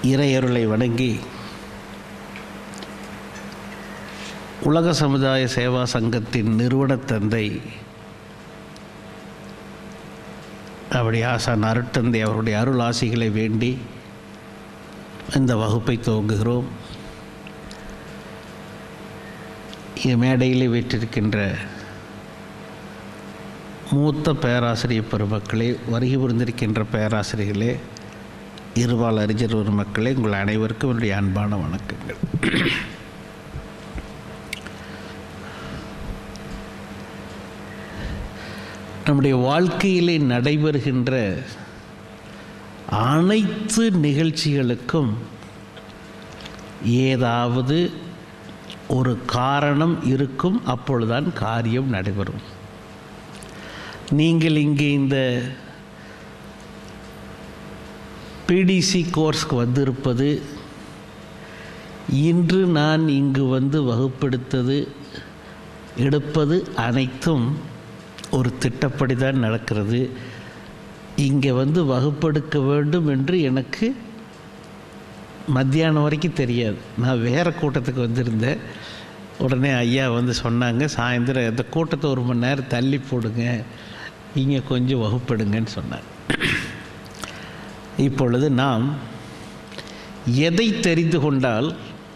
இறையருளை வணங்கி உலக சமுதாய சேவா சங்கத்தின் நிறுவனத் தந்தை அப்படி ஆசான் அருட்தந்தை அவருடைய அருள் ஆசிகளை வேண்டி இந்த வகுப்பை துவங்குகிறோம் மேடையில் வீற்றிருக்கின்ற மூத்த பேராசிரியர் பெருமக்களே வருகை புரிந்திருக்கின்ற பேராசிரியர்களே இருபால் அறிஞர் ஒரு மக்களே உங்கள் அனைவருக்கும் என்னுடைய அன்பான வணக்கங்கள் நம்முடைய வாழ்க்கையிலே நடைபெறுகின்ற அனைத்து நிகழ்ச்சிகளுக்கும் ஏதாவது ஒரு காரணம் இருக்கும் அப்பொழுதுதான் காரியம் நடைபெறும் நீங்கள் இங்கே இந்த பிடிசி கோர்ஸ்க்கு வந்திருப்பது இன்று நான் இங்கு வந்து வகுப்பெடுத்தது எடுப்பது அனைத்தும் ஒரு திட்டப்படி தான் நடக்கிறது இங்கே வந்து வகுப்பெடுக்க வேண்டும் என்று எனக்கு மத்தியானம் வரைக்கும் தெரியாது நான் வேறு கூட்டத்துக்கு வந்திருந்தேன் உடனே ஐயா வந்து சொன்னாங்க சாயந்தரம் இந்த கூட்டத்தை ஒரு மணி நேரம் தள்ளி போடுங்க இங்கே கொஞ்சம் வகுப்பெடுங்கன்னு சொன்னாங்க இப்பொழுது நாம் எதை தெரிந்து கொண்டால்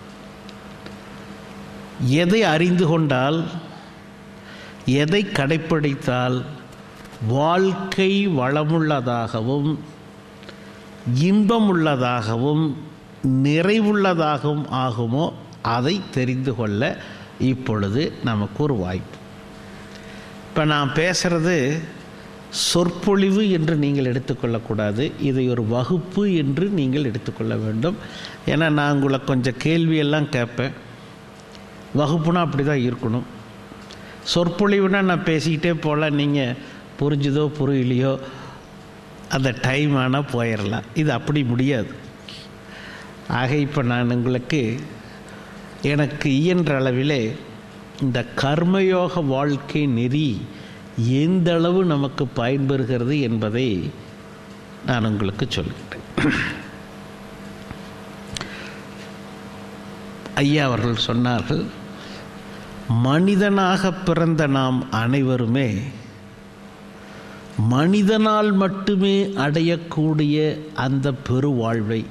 எதை அறிந்து கொண்டால் எதை கடைப்பிடித்தால் வாழ்க்கை வளமுள்ளதாகவும் இன்பமுள்ளதாகவும் நிறைவுள்ளதாகவும் ஆகுமோ அதை தெரிந்து கொள்ள இப்பொழுது நமக்கு ஒரு வாய்ப்பு இப்போ நான் பேசுகிறது சொற்பொழிவு என்று நீங்கள் எடுத்துக்கொள்ளக்கூடாது இதை ஒரு வகுப்பு என்று நீங்கள் எடுத்துக்கொள்ள வேண்டும் ஏன்னா நான் உங்களை கொஞ்சம் கேள்வியெல்லாம் கேட்பேன் வகுப்புனா அப்படி தான் இருக்கணும் சொற்பொழிவுனா நான் பேசிக்கிட்டே போகலாம் நீங்கள் புரிஞ்சுதோ புரியலையோ அந்த டைம் ஆனால் போயிடலாம் இது அப்படி முடியாது ஆக இப்போ நான் உங்களுக்கு எனக்கு இயன்ற அளவிலே இந்த கர்மயோக வாழ்க்கை நெறி எந்த அளவு நமக்கு பயன்பெறுகிறது என்பதை நான் உங்களுக்கு சொல்கிறேன் ஐயா அவர்கள் சொன்னார்கள் மனிதனாக பிறந்த நாம் அனைவருமே மனிதனால் மட்டுமே அடையக்கூடிய அந்த பெருவாழ்வை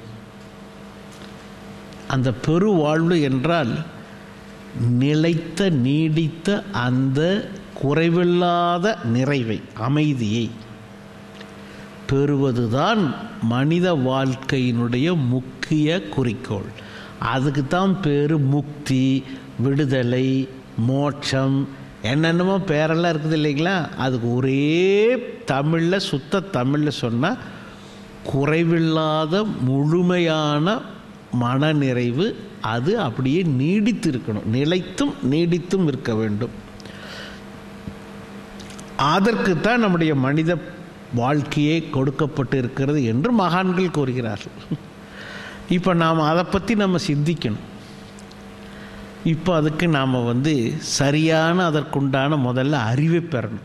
அந்த பெருவாழ்வு என்றால் நிலைத்த நீடித்த அந்த குறைவில்லாத நிறைவை அமைதியை பெறுவதுதான் மனித வாழ்க்கையினுடைய முக்கிய குறிக்கோள் அதுக்கு தான் பேர் முக்தி விடுதலை மோட்சம் என்னென்னமோ பேரெல்லாம் இருக்குது இல்லைங்களா அதுக்கு ஒரே தமிழில் சுத்த தமிழில் சொன்னால் குறைவில்லாத முழுமையான மனநிறைவு அது அப்படியே நீடித்து இருக்கணும் நிலைத்தும் நீடித்தும் இருக்க வேண்டும் அதற்குத்தான் நம்முடைய மனித வாழ்க்கையே கொடுக்கப்பட்டு இருக்கிறது என்று மகான்கள் கூறுகிறார்கள் இப்போ நாம் அதை பற்றி நம்ம சிந்திக்கணும் இப்போ அதுக்கு நாம் வந்து சரியான அதற்குண்டான முதல்ல அறிவை பெறணும்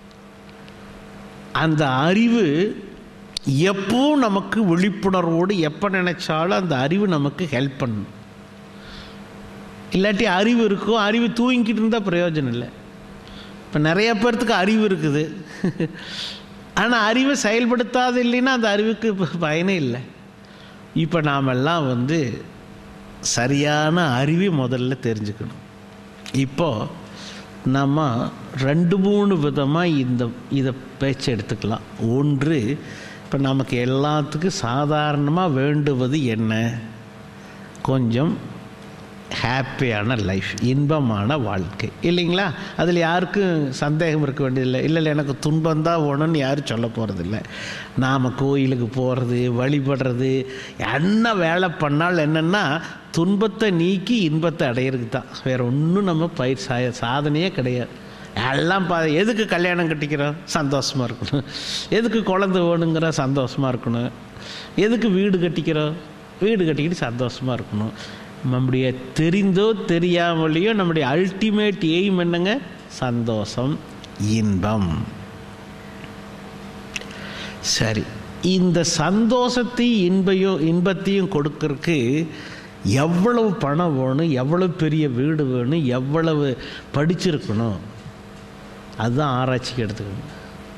அந்த அறிவு எப்போ நமக்கு விழிப்புணர்வோடு எப்போ நினைச்சாலும் அந்த அறிவு நமக்கு ஹெல்ப் பண்ணணும் இல்லாட்டி அறிவு இருக்கும் அறிவு தூங்கிக்கிட்டு இருந்தால் பிரயோஜனம் இல்லை இப்போ நிறைய பேர்த்துக்கு அறிவு இருக்குது ஆனால் அறிவை செயல்படுத்தாது இல்லைன்னா அந்த அறிவுக்கு பயனே இல்லை இப்போ நாமெல்லாம் வந்து சரியான அறிவை முதல்ல தெரிஞ்சுக்கணும் இப்போது நம்ம ரெண்டு மூணு விதமாக இந்த இதை பேச்சு எடுத்துக்கலாம் ஒன்று இப்போ நமக்கு எல்லாத்துக்கும் சாதாரணமாக வேண்டுவது என்ன கொஞ்சம் ஹாப்பியான லைஃப் இன்பமான வாழ்க்கை இல்லைங்களா அதில் யாருக்கும் சந்தேகம் இருக்க வேண்டியதில்லை இல்லை இல்லை எனக்கு துன்பம் தான் வேணும்னு யாரும் சொல்ல போகிறதில்ல நாம் கோயிலுக்கு போகிறது வழிபடுறது என்ன வேலை பண்ணாலும் என்னென்னா துன்பத்தை நீக்கி இன்பத்தை அடையிறதுக்கு தான் வேறு ஒன்றும் நம்ம பயிர் சா சாதனையே கிடையாது எல்லாம் பா எதுக்கு கல்யாணம் கட்டிக்கிறோம் சந்தோஷமாக இருக்கணும் எதுக்கு குழந்தை வேணுங்கிற சந்தோஷமாக இருக்கணும் எதுக்கு வீடு கட்டிக்கிறோம் வீடு கட்டிக்கிட்டு சந்தோஷமாக இருக்கணும் நம்முடைய தெரிந்தோ தெரியாமலேயோ நம்முடைய அல்டிமேட் எய்ம் என்னங்க சந்தோஷம் இன்பம் சரி இந்த சந்தோஷத்தையும் இன்பையும் இன்பத்தையும் கொடுக்கறதுக்கு எவ்வளவு பணம் வேணும் எவ்வளவு பெரிய வீடு வேணும் எவ்வளவு படிச்சிருக்கணும் அதுதான் ஆராய்ச்சிக்கு எடுத்துக்கணும்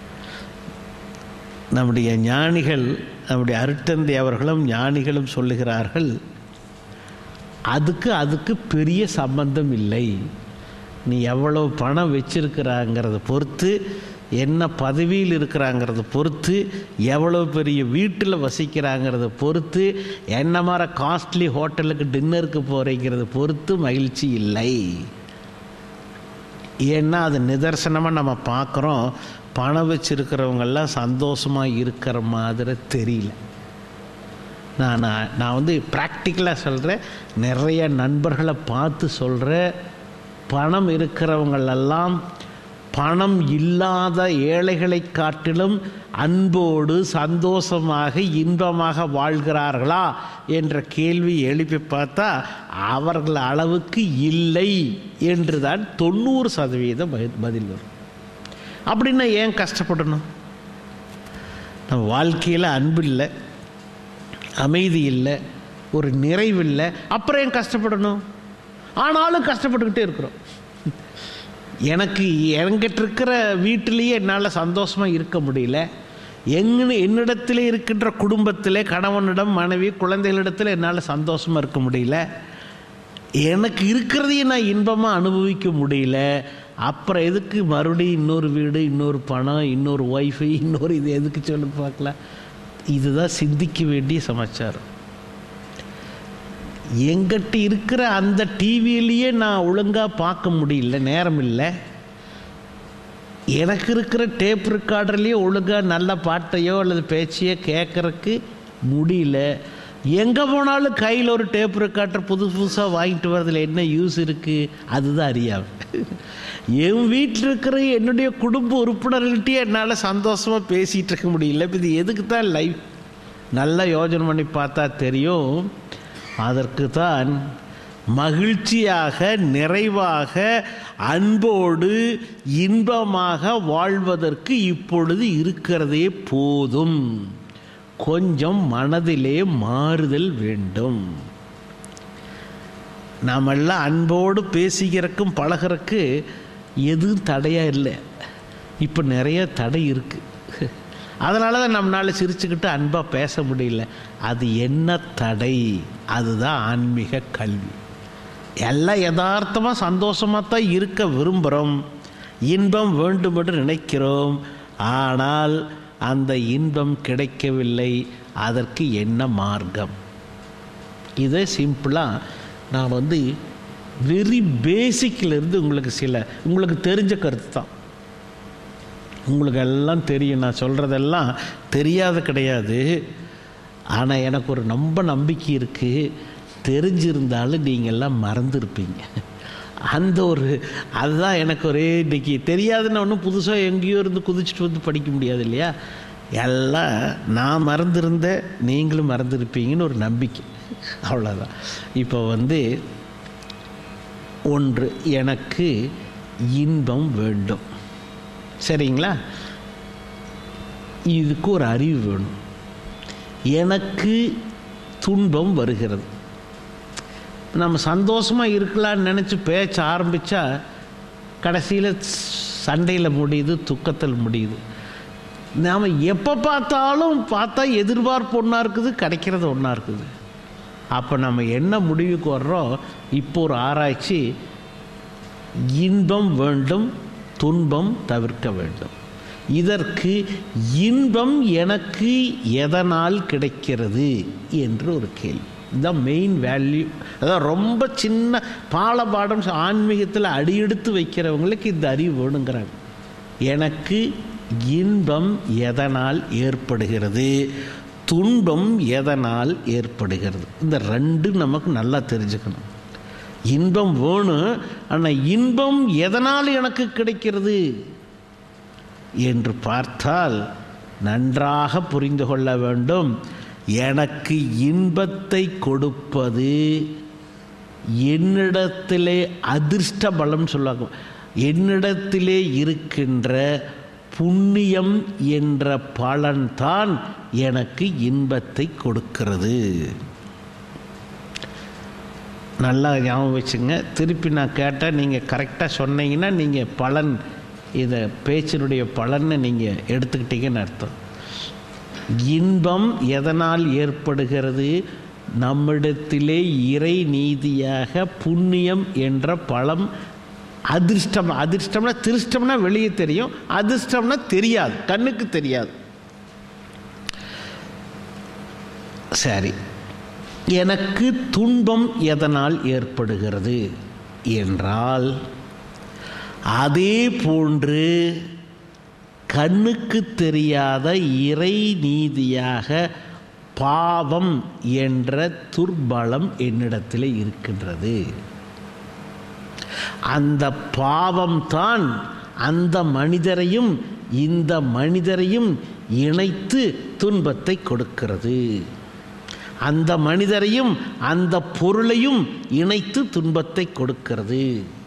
நம்முடைய ஞானிகள் நம்முடைய அருட்டந்தை அவர்களும் ஞானிகளும் சொல்லுகிறார்கள் அதுக்கு அதுக்கு பெரிய சம்பந்தம் இல்லை நீ எவ்வளவு பணம் வச்சிருக்கிறாங்கிறத பொறுத்து என்ன பதவியில் இருக்கிறாங்கிறத பொறுத்து எவ்வளோ பெரிய வீட்டில் வசிக்கிறாங்கிறத பொறுத்து என்ன மாதிரி காஸ்ட்லி ஹோட்டலுக்கு டின்னருக்கு போகிறீங்கிறத பொறுத்து மகிழ்ச்சி இல்லை ஏன்னா அது நிதர்சனமாக நம்ம பார்க்குறோம் பணம் வச்சுருக்கிறவங்கெல்லாம் சந்தோஷமாக இருக்கிற மாதிரி தெரியல நான் நான் நான் வந்து ப்ராக்டிக்கலாக சொல்கிறேன் நிறைய நண்பர்களை பார்த்து சொல்கிறேன் பணம் இருக்கிறவங்களெல்லாம் பணம் இல்லாத ஏழைகளை காட்டிலும் அன்போடு சந்தோஷமாக இன்பமாக வாழ்கிறார்களா என்ற கேள்வி எழுப்பி பார்த்தா அவர்கள் அளவுக்கு இல்லை என்று தான் தொண்ணூறு சதவீதம் பதில் வரும் அப்படின்னா ஏன் கஷ்டப்படணும் நம்ம வாழ்க்கையில் அன்பு இல்லை அமைதி இல்லை ஒரு நிறைவில்லை அப்புறம் ஏன் கஷ்டப்படணும் ஆனாலும் கஷ்டப்பட்டுக்கிட்டே இருக்கிறோம் எனக்கு என்கிட்ட இருக்கிற வீட்டிலேயே என்னால் சந்தோஷமாக இருக்க முடியல எங்கன்னு என்னிடத்தில் இருக்கின்ற குடும்பத்தில் கணவனிடம் மனைவி குழந்தைகளிடத்தில் என்னால் சந்தோஷமாக இருக்க முடியல எனக்கு இருக்கிறதையும் நான் இன்பமாக அனுபவிக்க முடியல அப்புறம் எதுக்கு மறுபடியும் இன்னொரு வீடு இன்னொரு பணம் இன்னொரு ஒய்ஃபை இன்னொரு இது எதுக்கு சொல்லி பார்க்கலாம் இதுதான் சிந்திக்க வேண்டிய சமாச்சாரம் எங்கிட்ட இருக்கிற அந்த டிவியிலேயே நான் ஒழுங்காக பார்க்க முடியல நேரம் இல்லை எனக்கு இருக்கிற டேப் ரெக்கார்டர்லேயே ஒழுங்காக நல்ல பாட்டையோ அல்லது பேச்சையோ கேட்குறக்கு முடியல எங்கே போனாலும் கையில் ஒரு டேப் ரெக்கார்டர் புதுசு புதுசாக வாங்கிட்டு வரதில் என்ன யூஸ் இருக்குது அதுதான் அறியாம என் வீட்டில் இருக்கிற என்னுடைய குடும்ப உறுப்பினர்கள்ட்டே என்னால் சந்தோஷமாக பேசிகிட்டு இருக்க முடியல இப்போ இது எதுக்கு தான் லைஃப் நல்லா யோஜனை பண்ணி பார்த்தா தெரியும் அதற்கு தான் மகிழ்ச்சியாக நிறைவாக அன்போடு இன்பமாக வாழ்வதற்கு இப்பொழுது இருக்கிறதே போதும் கொஞ்சம் மனதிலே மாறுதல் வேண்டும் நாமெல்லாம் அன்போடு பேசிக்கிறக்கும் பழகிறக்கு எதுவும் தடையாக இல்லை இப்போ நிறைய தடை இருக்குது அதனால தான் நம்மளால் சிரிச்சுக்கிட்டு அன்பாக பேச முடியல அது என்ன தடை அதுதான் ஆன்மீக கல்வி எல்லாம் யதார்த்தமாக சந்தோஷமாக தான் இருக்க விரும்புகிறோம் இன்பம் வேண்டும் என்று நினைக்கிறோம் ஆனால் அந்த இன்பம் கிடைக்கவில்லை அதற்கு என்ன மார்க்கம் இதை சிம்பிளாக நான் வந்து வெரி பேசிக்கிலிருந்து உங்களுக்கு சில உங்களுக்கு தெரிஞ்ச கருத்து தான் உங்களுக்கு எல்லாம் தெரியும் நான் சொல்கிறதெல்லாம் தெரியாத கிடையாது ஆனால் எனக்கு ஒரு ரொம்ப நம்பிக்கை இருக்குது தெரிஞ்சிருந்தாலும் நீங்கள்லாம் மறந்துருப்பீங்க அந்த ஒரு அதுதான் எனக்கு ஒரே இன்னைக்கு தெரியாதுன்னு ஒன்றும் புதுசாக எங்கேயோ இருந்து குதிச்சுட்டு வந்து படிக்க முடியாது இல்லையா எல்லாம் நான் மறந்துருந்தேன் நீங்களும் மறந்துருப்பீங்கன்னு ஒரு நம்பிக்கை அவ்வளோதான் இப்போ வந்து ஒன்று எனக்கு இன்பம் வேண்டும் சரிங்களா இதுக்கு ஒரு அறிவு வேணும் எனக்கு துன்பம் வருகிறது நம்ம சந்தோஷமாக இருக்கலாம்னு நினச்சி பேச்ச ஆரம்பித்தா கடைசியில் சண்டையில் முடியுது துக்கத்தில் முடியுது நாம் எப்போ பார்த்தாலும் பார்த்தா எதிர்பார்ப்பு ஒன்றா இருக்குது கிடைக்கிறது ஒன்றா இருக்குது அப்போ நம்ம என்ன முடிவுக்கு வர்றோம் இப்போ ஒரு ஆராய்ச்சி இன்பம் வேண்டும் துன்பம் தவிர்க்க வேண்டும் இதற்கு இன்பம் எனக்கு எதனால் கிடைக்கிறது என்று ஒரு கேள்வி இதுதான் மெயின் வேல்யூ அதான் ரொம்ப சின்ன பாலபாடம் ஆன்மீகத்தில் அடியெடுத்து வைக்கிறவங்களுக்கு இந்த அறிவு வேணுங்கிறாங்க எனக்கு இன்பம் எதனால் ஏற்படுகிறது துன்பம் எதனால் ஏற்படுகிறது இந்த ரெண்டு நமக்கு நல்லா தெரிஞ்சுக்கணும் இன்பம் வேணும் ஆனால் இன்பம் எதனால் எனக்கு கிடைக்கிறது என்று பார்த்தால் நன்றாக புரிந்து கொள்ள வேண்டும் எனக்கு இன்பத்தை கொடுப்பது என்னிடத்திலே அதிர்ஷ்ட பலம் சொல்லுவாங்க என்னிடத்திலே இருக்கின்ற புண்ணியம் என்ற பலன்தான் எனக்கு இன்பத்தை கொடுக்கிறது நல்லா ஞாபகம் வச்சுங்க திருப்பி நான் கேட்டால் நீங்கள் கரெக்டாக சொன்னீங்கன்னா நீங்கள் பலன் இதை பேச்சினுடைய பலனை நீங்கள் எடுத்துக்கிட்டீங்கன்னு அர்த்தம் இன்பம் எதனால் ஏற்படுகிறது நம்மிடத்திலே இறை நீதியாக புண்ணியம் என்ற பலம் அதிர்ஷ்டம் அதிர்ஷ்டம்னா திருஷ்டம்னா வெளியே தெரியும் அதிர்ஷ்டம்னா தெரியாது கண்ணுக்கு தெரியாது சரி எனக்கு துன்பம் எதனால் ஏற்படுகிறது என்றால் அதே போன்று கண்ணுக்கு தெரியாத இறை நீதியாக பாவம் என்ற துர்பலம் என்னிடத்தில் இருக்கின்றது அந்த பாவம்தான் அந்த மனிதரையும் இந்த மனிதரையும் இணைத்து துன்பத்தை கொடுக்கிறது அந்த மனிதரையும் அந்த பொருளையும் இணைத்து துன்பத்தை கொடுக்கிறது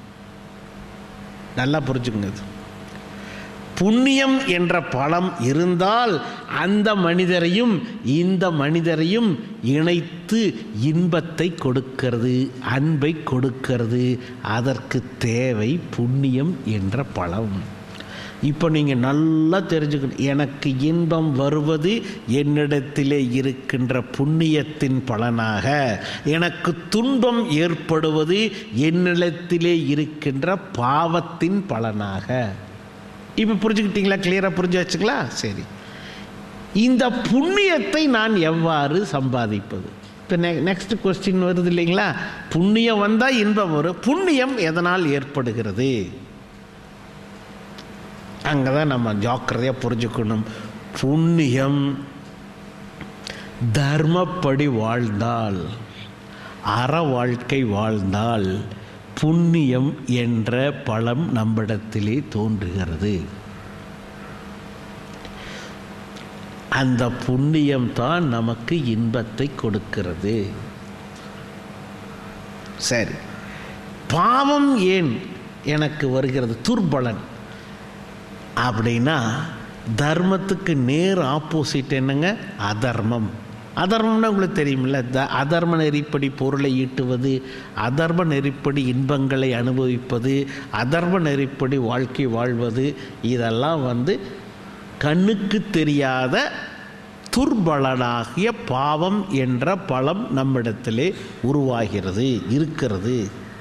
நல்லா புரிஞ்சுக்கங்க இது. புண்ணியம் என்ற பலம் இருந்தால் அந்த மனிதரையும் இந்த மனிதரையும் இணைத்து இன்பத்தை கொடுக்கிறது அன்பை கொடுக்கிறது அதற்கு தேவை புண்ணியம் என்ற பலம் இப்போ நீங்கள் நல்லா தெரிஞ்சுக்கணும் எனக்கு இன்பம் வருவது என்னிடத்திலே இருக்கின்ற புண்ணியத்தின் பலனாக எனக்கு துன்பம் ஏற்படுவது என்னிடத்திலே இருக்கின்ற பாவத்தின் பலனாக இப்போ புரிஞ்சுக்கிட்டீங்களா கிளியராக புரிஞ்சு வச்சுங்களா சரி இந்த புண்ணியத்தை நான் எவ்வாறு சம்பாதிப்பது இப்போ நெ நெக்ஸ்ட் கொஸ்டின் வருது இல்லைங்களா புண்ணியம் வந்தால் இன்பம் வரும் புண்ணியம் எதனால் ஏற்படுகிறது அங்கே தான் நம்ம ஜாக்கிரதையாக புரிஞ்சுக்கணும் புண்ணியம் தர்மப்படி வாழ்ந்தால் அற வாழ்க்கை வாழ்ந்தால் புண்ணியம் என்ற பலம் நம்மிடத்திலே தோன்றுகிறது அந்த புண்ணியம் தான் நமக்கு இன்பத்தை கொடுக்கிறது சரி பாவம் ஏன் எனக்கு வருகிறது துர்பலன் அப்படின்னா தர்மத்துக்கு நேர் ஆப்போசிட் என்னங்க அதர்மம் அதர்மம்னா உங்களுக்கு தெரியுமில்ல த அதர்ம நெறிப்படி பொருளை ஈட்டுவது அதர்ம நெறிப்படி இன்பங்களை அனுபவிப்பது அதர்ம நெறிப்படி வாழ்க்கை வாழ்வது இதெல்லாம் வந்து கண்ணுக்கு தெரியாத துர்பலனாகிய பாவம் என்ற பலம் நம்மிடத்திலே உருவாகிறது இருக்கிறது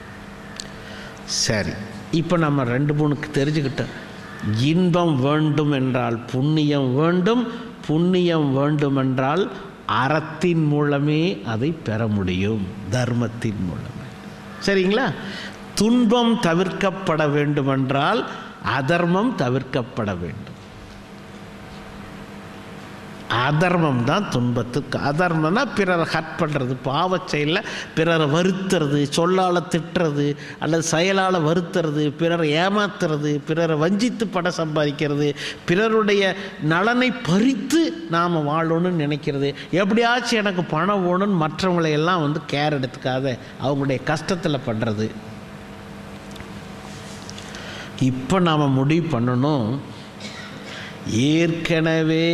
சரி இப்போ நம்ம ரெண்டு மூணுக்கு தெரிஞ்சுக்கிட்டோம் இன்பம் வேண்டும் என்றால் புண்ணியம் வேண்டும் புண்ணியம் வேண்டுமென்றால் அறத்தின் மூலமே அதை பெற முடியும் தர்மத்தின் மூலமே சரிங்களா துன்பம் தவிர்க்கப்பட வேண்டுமென்றால் அதர்மம் தவிர்க்கப்பட வேண்டும் அதர்மம் தான் துன்பத்துக்கு அதர்மம்னா பிறரை ஹர்ட் பண்ணுறது பாவச் செயலில் பிறரை வருத்துறது சொல்லால் திட்டுறது அல்லது செயலால் வருத்துறது பிறரை ஏமாத்துறது பிறரை வஞ்சித்து படம் சம்பாதிக்கிறது பிறருடைய நலனை பறித்து நாம் வாழணும்னு நினைக்கிறது எப்படியாச்சும் எனக்கு பணம் வேணும்னு மற்றவங்களை எல்லாம் வந்து கேர் எடுத்துக்காத அவங்களுடைய கஷ்டத்தில் பண்ணுறது இப்போ நாம் முடிவு பண்ணணும் ஏற்கனவே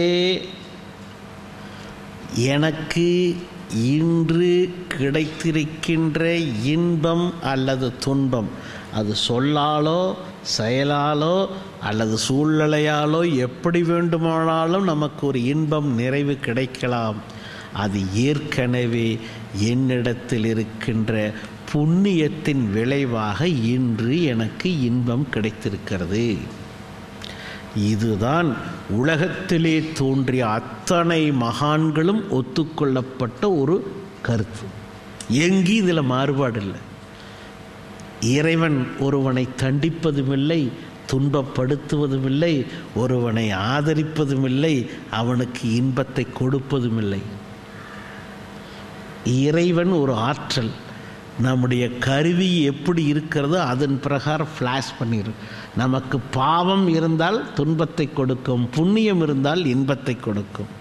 எனக்கு இன்று கிடைத்திருக்கின்ற இன்பம் அல்லது துன்பம் அது சொல்லாலோ செயலாலோ அல்லது சூழ்நிலையாலோ எப்படி வேண்டுமானாலும் நமக்கு ஒரு இன்பம் நிறைவு கிடைக்கலாம் அது ஏற்கனவே என்னிடத்தில் இருக்கின்ற புண்ணியத்தின் விளைவாக இன்று எனக்கு இன்பம் கிடைத்திருக்கிறது இதுதான் உலகத்திலே தோன்றிய அத்தனை மகான்களும் ஒத்துக்கொள்ளப்பட்ட ஒரு கருத்து எங்கேயும் இதில் மாறுபாடு இல்லை இறைவன் ஒருவனை தண்டிப்பதுமில்லை துன்பப்படுத்துவதுமில்லை ஒருவனை ஆதரிப்பதுமில்லை அவனுக்கு இன்பத்தை கொடுப்பதுமில்லை இறைவன் ஒரு ஆற்றல் நம்முடைய கருவி எப்படி இருக்கிறதோ அதன் பிரகாரம் ஃப்ளாஷ் பண்ணிடும் நமக்கு பாவம் இருந்தால் துன்பத்தை கொடுக்கும் புண்ணியம் இருந்தால் இன்பத்தை கொடுக்கும்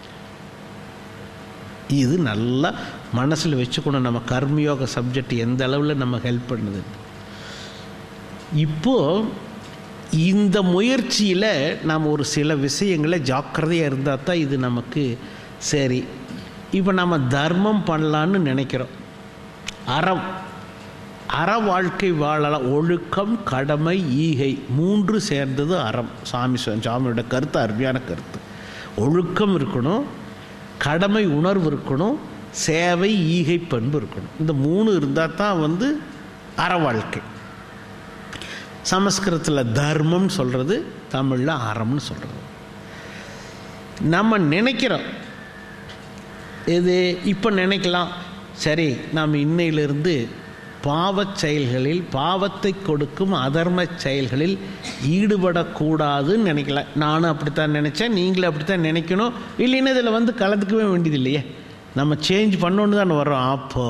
இது நல்லா மனசில் வச்சுக்கணும் நம்ம கர்மயோக சப்ஜெக்ட் எந்த அளவில் நம்ம ஹெல்ப் பண்ணுது இப்போ இந்த முயற்சியில் நாம் ஒரு சில விஷயங்களை ஜாக்கிரதையாக இருந்தால் தான் இது நமக்கு சரி இப்போ நம்ம தர்மம் பண்ணலான்னு நினைக்கிறோம் அறம் அற வாழ்க்கை வாழலாம் ஒழுக்கம் கடமை ஈகை மூன்று சேர்ந்தது அறம் சாமி சொ- சாமியோட கருத்து அருமையான கருத்து ஒழுக்கம் இருக்கணும் கடமை உணர்வு இருக்கணும் சேவை ஈகை பண்பு இருக்கணும் இந்த மூணு இருந்தால் தான் வந்து அற வாழ்க்கை சமஸ்கிருதத்தில் தர்மம் சொல்கிறது தமிழில் அறம்னு சொல்கிறது நம்ம நினைக்கிறோம் இது இப்போ நினைக்கலாம் சரி நாம் இன்னையிலிருந்து பாவச் செயல்களில் பாவத்தை கொடுக்கும் அதர்ம செயல்களில் ஈடுபடக்கூடாதுன்னு நினைக்கல நானும் அப்படித்தான் நினச்சேன் நீங்களும் அப்படித்தான் நினைக்கணும் இல்லைன்னா இதில் வந்து கலந்துக்கவே வேண்டியது இல்லையே நம்ம சேஞ்ச் பண்ணோன்னு தான் வரோம் அப்போ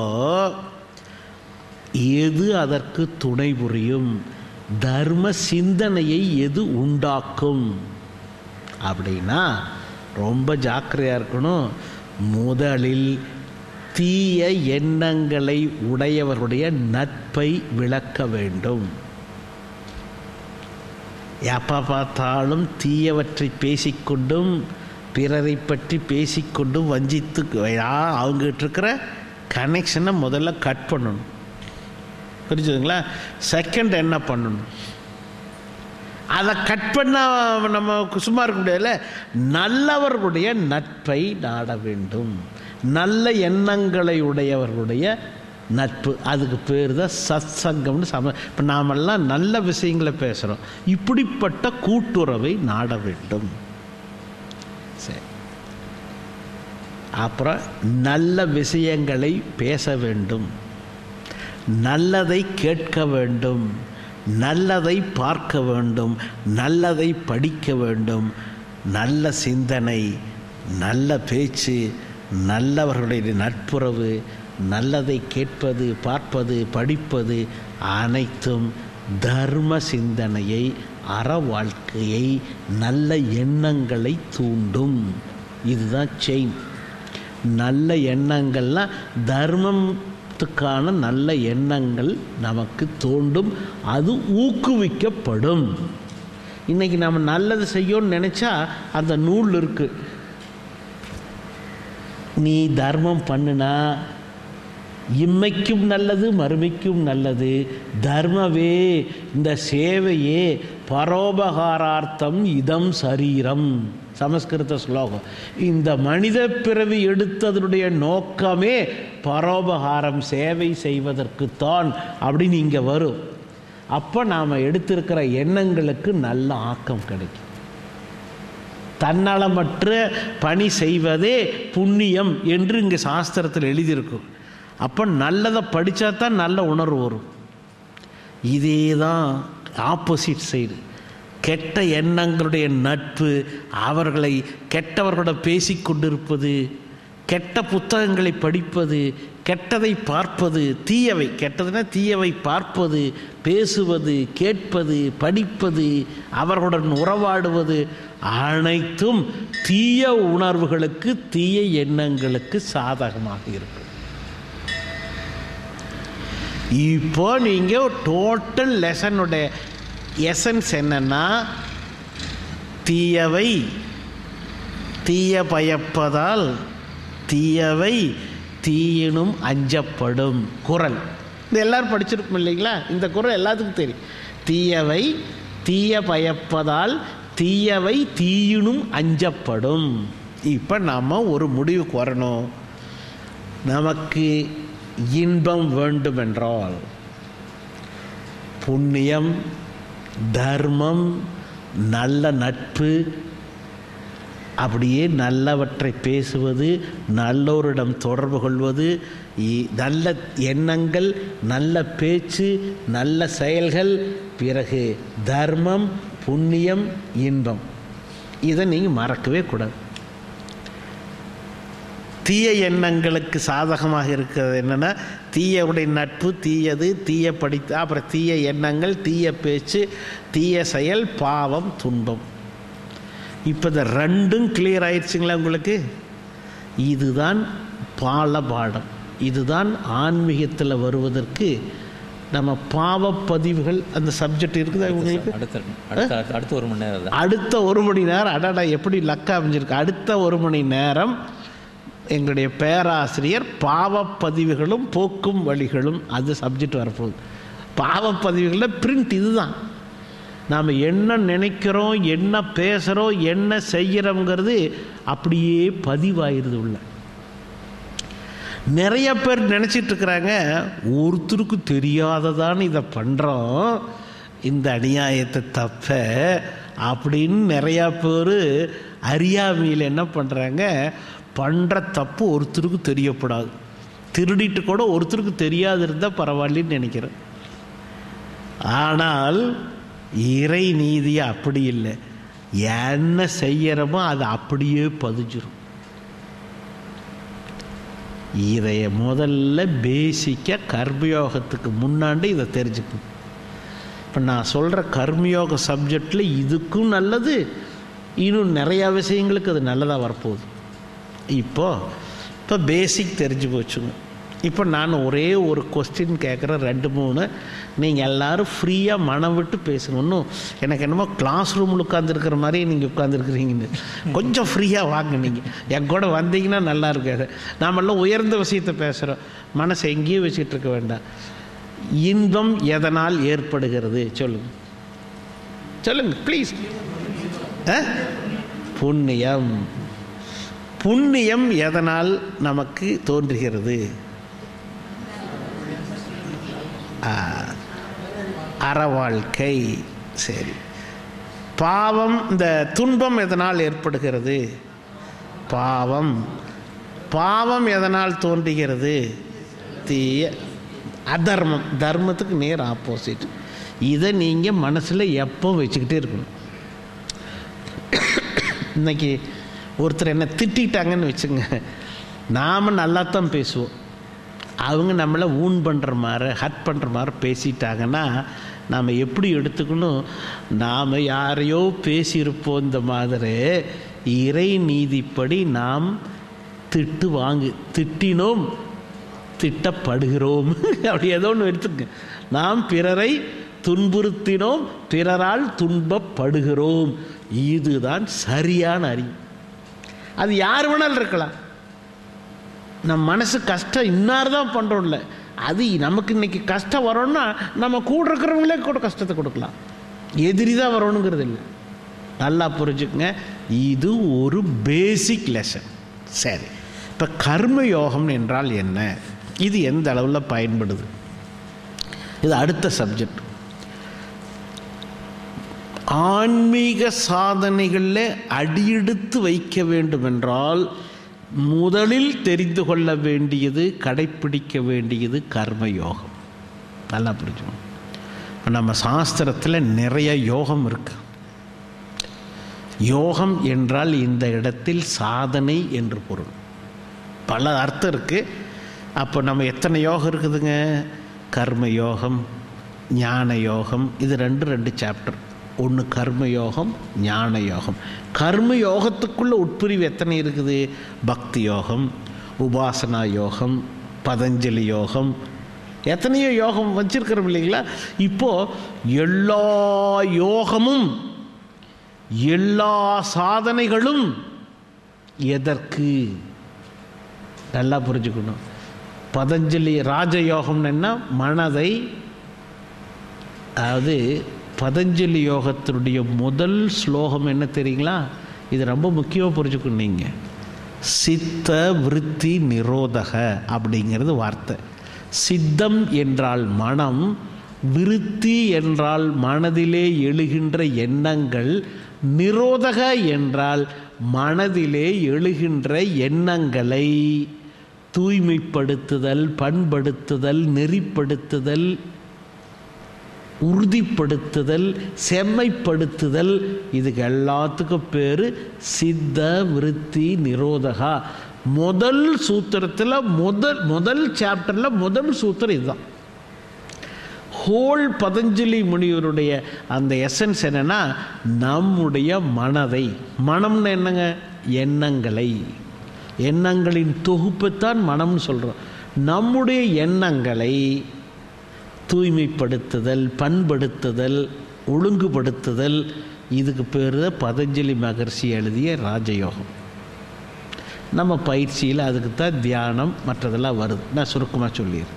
எது அதற்கு துணை புரியும் தர்ம சிந்தனையை எது உண்டாக்கும் அப்படின்னா ரொம்ப ஜாக்கிரதையாக இருக்கணும் முதலில் தீய எண்ணங்களை உடையவர்களுடைய நட்பை விளக்க வேண்டும் எப்போ பார்த்தாலும் தீயவற்றை பேசிக்கொண்டும் பிறரை பற்றி பேசிக்கொண்டும் வஞ்சித்து யா- அவங்ககிட்ட இருக்கிற கனெக்ஷனை முதல்ல கட் பண்ணணும் புரிஞ்சுதுங்களா செகண்ட் என்ன பண்ணணும் அதை கட் பண்ண நம்ம சும்மா இருக்க முடியாதுல்ல நல்லவர்களுடைய நட்பை நாட வேண்டும் நல்ல எண்ணங்களை உடையவர்களுடைய நட்பு அதுக்கு பேர் தான் சத் சங்கம்னு சம இப்போ நாமெல்லாம் நல்ல விஷயங்களை பேசுகிறோம் இப்படிப்பட்ட கூட்டுறவை நாட வேண்டும் சரி அப்புறம் நல்ல விஷயங்களை பேச வேண்டும் நல்லதை கேட்க வேண்டும் நல்லதை பார்க்க வேண்டும் நல்லதை படிக்க வேண்டும் நல்ல சிந்தனை நல்ல பேச்சு நல்லவர்களுடைய நட்புறவு நல்லதை கேட்பது பார்ப்பது படிப்பது அனைத்தும் தர்ம சிந்தனையை அற வாழ்க்கையை நல்ல எண்ணங்களை தூண்டும் இதுதான் செயின் நல்ல எண்ணங்கள்லாம் தர்மத்துக்கான நல்ல எண்ணங்கள் நமக்கு தோண்டும் அது ஊக்குவிக்கப்படும் இன்னைக்கு நம்ம நல்லது செய்யணும்னு நினச்சா அந்த நூல் இருக்கு நீ தர்மம் பண்ணுனா இம்மைக்கும் நல்லது மறுமைக்கும் நல்லது தர்மவே இந்த சேவையே பரோபகாரார்த்தம் இதம் சரீரம் சமஸ்கிருத ஸ்லோகம் இந்த மனித பிறவி எடுத்ததனுடைய நோக்கமே பரோபகாரம் சேவை செய்வதற்குத்தான் அப்படின்னு இங்கே வரும் அப்போ நாம் எடுத்திருக்கிற எண்ணங்களுக்கு நல்ல ஆக்கம் கிடைக்கும் தன்னலமற்ற பணி செய்வதே புண்ணியம் என்று இங்கே சாஸ்திரத்தில் எழுதியிருக்கும் அப்போ நல்லதை படித்தா தான் நல்ல உணர்வு வரும் இதே தான் ஆப்போசிட் சைடு கெட்ட எண்ணங்களுடைய நட்பு அவர்களை கெட்டவர்களோட பேசி கொண்டிருப்பது கெட்ட புத்தகங்களை படிப்பது கெட்டதை பார்ப்பது தீயவை கெட்டதுன்னா தீயவை பார்ப்பது பேசுவது கேட்பது படிப்பது அவர்களுடன் உறவாடுவது அனைத்தும் தீய உணர்வுகளுக்கு தீய எண்ணங்களுக்கு சாதகமாக இருக்கும் இப்போ நீங்கள் டோட்டல் லெசனுடைய எசன்ஸ் என்னன்னா தீயவை தீய பயப்பதால் தீயவை தீயினும் அஞ்சப்படும் குரல் இது எல்லாரும் படிச்சிருப்போம் இல்லைங்களா இந்த குரல் எல்லாத்துக்கும் தெரியும் தீயவை தீய பயப்பதால் தீயவை தீயினும் அஞ்சப்படும் இப்போ நாம் ஒரு முடிவுக்கு வரணும் நமக்கு இன்பம் வேண்டுமென்றால் புண்ணியம் தர்மம் நல்ல நட்பு அப்படியே நல்லவற்றை பேசுவது நல்லோரிடம் தொடர்பு கொள்வது இ- நல்ல எண்ணங்கள் நல்ல பேச்சு நல்ல செயல்கள் பிறகு தர்மம் புண்ணியம் இன்பம் இதை நீங்கள் மறக்கவே கூடாது தீய எண்ணங்களுக்கு சாதகமாக இருக்கிறது என்னென்னா தீயவுடைய நட்பு தீயது தீய படித்து அப்புறம் தீய எண்ணங்கள் தீய பேச்சு தீய செயல் பாவம் துன்பம் இப்போ இந்த ரெண்டும் கிளியர் ஆயிடுச்சுங்களா உங்களுக்கு இதுதான் பால பாடம் இதுதான் ஆன்மீகத்தில் வருவதற்கு நம்ம பாவப்பதிவுகள் அந்த சப்ஜெக்ட் இருக்குதா உங்களுக்கு அடுத்த அடுத்த அடுத்த ஒரு மணி நேரம் தான் அடுத்த ஒரு மணி நேரம் அடடா எப்படி லக்கா அமைஞ்சிருக்கு அடுத்த ஒரு மணி நேரம் எங்களுடைய பேராசிரியர் பாவப்பதிவுகளும் போக்கும் வழிகளும் அது சப்ஜெக்ட் வரப்போகுது பாவப்பதிவுகளில் பிரிண்ட் இதுதான் நாம் என்ன நினைக்கிறோம் என்ன பேசுகிறோம் என்ன செய்கிறோங்கிறது அப்படியே பதிவாயிருது உள்ள நிறைய பேர் நினச்சிட்டு இருக்கிறாங்க ஒருத்தருக்கு தெரியாததான்னு இதை பண்ணுறோம் இந்த அநியாயத்தை தப்ப அப்படின்னு நிறையா பேர் அறியாமையில் என்ன பண்ணுறாங்க பண்ணுற தப்பு ஒருத்தருக்கு தெரியப்படாது திருடிட்டு கூட ஒருத்தருக்கு தெரியாது இருந்தால் பரவாயில்லன்னு நினைக்கிறேன் ஆனால் இறை நீதி அப்படி இல்லை என்ன செய்யறோமோ அது அப்படியே பதிஞ்சிரும் இதை முதல்ல பேசிக்காக கர்மயோகத்துக்கு முன்னாடி இதை தெரிஞ்சுக்கணும் இப்போ நான் சொல்கிற கர்மயோக சப்ஜெக்டில் இதுக்கும் நல்லது இன்னும் நிறையா விஷயங்களுக்கு அது நல்லதாக வரப்போகுது இப்போது இப்போ பேசிக் தெரிஞ்சு போச்சுங்க இப்போ நான் ஒரே ஒரு கொஸ்டின் கேட்குறேன் ரெண்டு மூணு நீங்கள் எல்லோரும் ஃப்ரீயாக மனம் விட்டு பேசுங்க இன்னும் எனக்கு என்னமோ கிளாஸ் ரூமில் உட்காந்துருக்கிற மாதிரி நீங்கள் உட்காந்துருக்குறீங்கன்னு கொஞ்சம் ஃப்ரீயாக வாங்க நீங்கள் என் கூட வந்தீங்கன்னா நல்லா இருக்காது நாமெல்லாம் உயர்ந்த விஷயத்தை பேசுகிறோம் மனசை எங்கேயும் வச்சுட்டு இருக்க வேண்டாம் இன்பம் எதனால் ஏற்படுகிறது சொல்லுங்கள் சொல்லுங்கள் ப்ளீஸ் புண்ணியம் புண்ணியம் எதனால் நமக்கு தோன்றுகிறது ஆ, அறவாழ்க்கை சரி பாவம் இந்த துன்பம் எதனால் ஏற்படுகிறது பாவம் பாவம் எதனால் தோன்றுகிறது தீய அதர்மம் தர்மத்துக்கு நேர் ஆப்போசிட் இதை நீங்கள் மனசில் எப்போ வச்சுக்கிட்டே இருக்கணும் இன்னைக்கு ஒருத்தர் என்ன திட்டிட்டாங்கன்னு வச்சுங்க நாம் நல்லா தான் பேசுவோம் அவங்க நம்மளை ஊன் பண்ணுற மாதிரி ஹட் பண்ணுற மாதிரி பேசிட்டாங்கன்னா நாம் எப்படி எடுத்துக்கணும் நாம் யாரையோ பேசியிருப்போம் இந்த மாதிரி இறை நீதிப்படி நாம் திட்டு வாங்கு திட்டினோம் திட்டப்படுகிறோம் அப்படி ஏதோ ஒன்று எடுத்துக்க நாம் பிறரை துன்புறுத்தினோம் பிறரால் துன்பப்படுகிறோம் இதுதான் சரியான அறிவு அது யார் வேணாலும் இருக்கலாம் நம்ம மனசு கஷ்டம் இன்னார் தான் பண்ணுறோம்ல அது நமக்கு இன்னைக்கு கஷ்டம் வரோன்னா நம்ம கூட இருக்கிறவங்களே கூட கஷ்டத்தை கொடுக்கலாம் எதிரி தான் வரணுங்கிறது இல்லை நல்லா புரிஞ்சுக்குங்க இது ஒரு பேசிக் லெசன் சரி இப்போ கர்ம யோகம் என்றால் என்ன இது எந்த அளவில் பயன்படுது இது அடுத்த சப்ஜெக்ட் ஆன்மீக சாதனைகளில் அடியெடுத்து வைக்க வேண்டுமென்றால் முதலில் தெரிந்து கொள்ள வேண்டியது கடைப்பிடிக்க வேண்டியது கர்மயோகம் நல்லா புரிஞ்சுக்கணும் இப்ப நம்ம சாஸ்திரத்தில் நிறைய யோகம் இருக்கு யோகம் என்றால் இந்த இடத்தில் சாதனை என்று பொருள் பல அர்த்தம் இருக்குது அப்போ நம்ம எத்தனை யோகம் இருக்குதுங்க கர்ம யோகம் ஞான யோகம் இது ரெண்டு ரெண்டு சாப்டர் ஒன்று கர்ம யோகம் ஞான யோகம் கர்ம யோகத்துக்குள்ள உட்பிரிவு எத்தனை இருக்குது பக்தி யோகம் உபாசனா யோகம் பதஞ்சலி யோகம் எத்தனையோ யோகம் வச்சிருக்கிறோம் இல்லைங்களா இப்போது எல்லா யோகமும் எல்லா சாதனைகளும் எதற்கு நல்லா புரிஞ்சுக்கணும் பதஞ்சலி ராஜயோகம்னு என்ன மனதை அதாவது பதஞ்சலி யோகத்தினுடைய முதல் ஸ்லோகம் என்ன தெரியுங்களா இது ரொம்ப முக்கியமாக புரிஞ்சுக்கணும் நீங்கள் சித்த விருத்தி நிரோதக அப்படிங்கிறது வார்த்தை சித்தம் என்றால் மனம் விருத்தி என்றால் மனதிலே எழுகின்ற எண்ணங்கள் நிரோதக என்றால் மனதிலே எழுகின்ற எண்ணங்களை தூய்மைப்படுத்துதல் பண்படுத்துதல் நெறிப்படுத்துதல் உறுதிப்படுத்துதல் செம்மைப்படுத்துதல் இதுக்கு எல்லாத்துக்கும் பேர் சித்த விருத்தி நிரோதகா முதல் சூத்திரத்தில் முதல் முதல் சாப்டரில் முதல் சூத்திரம் இதுதான் ஹோல் பதஞ்சலி முனிவருடைய அந்த எசன்ஸ் என்னன்னா நம்முடைய மனதை மனம்னு என்னங்க எண்ணங்களை எண்ணங்களின் தொகுப்பைத்தான் மனம்னு சொல்கிறோம் நம்முடைய எண்ணங்களை தூய்மைப்படுத்துதல் பண்படுத்துதல் ஒழுங்குபடுத்துதல் இதுக்கு பேர் தான் பதஞ்சலி மகர்ஷி எழுதிய ராஜயோகம் நம்ம பயிற்சியில் அதுக்கு தான் தியானம் மற்றதெல்லாம் வருது நான் சுருக்கமாக சொல்லிடுறேன்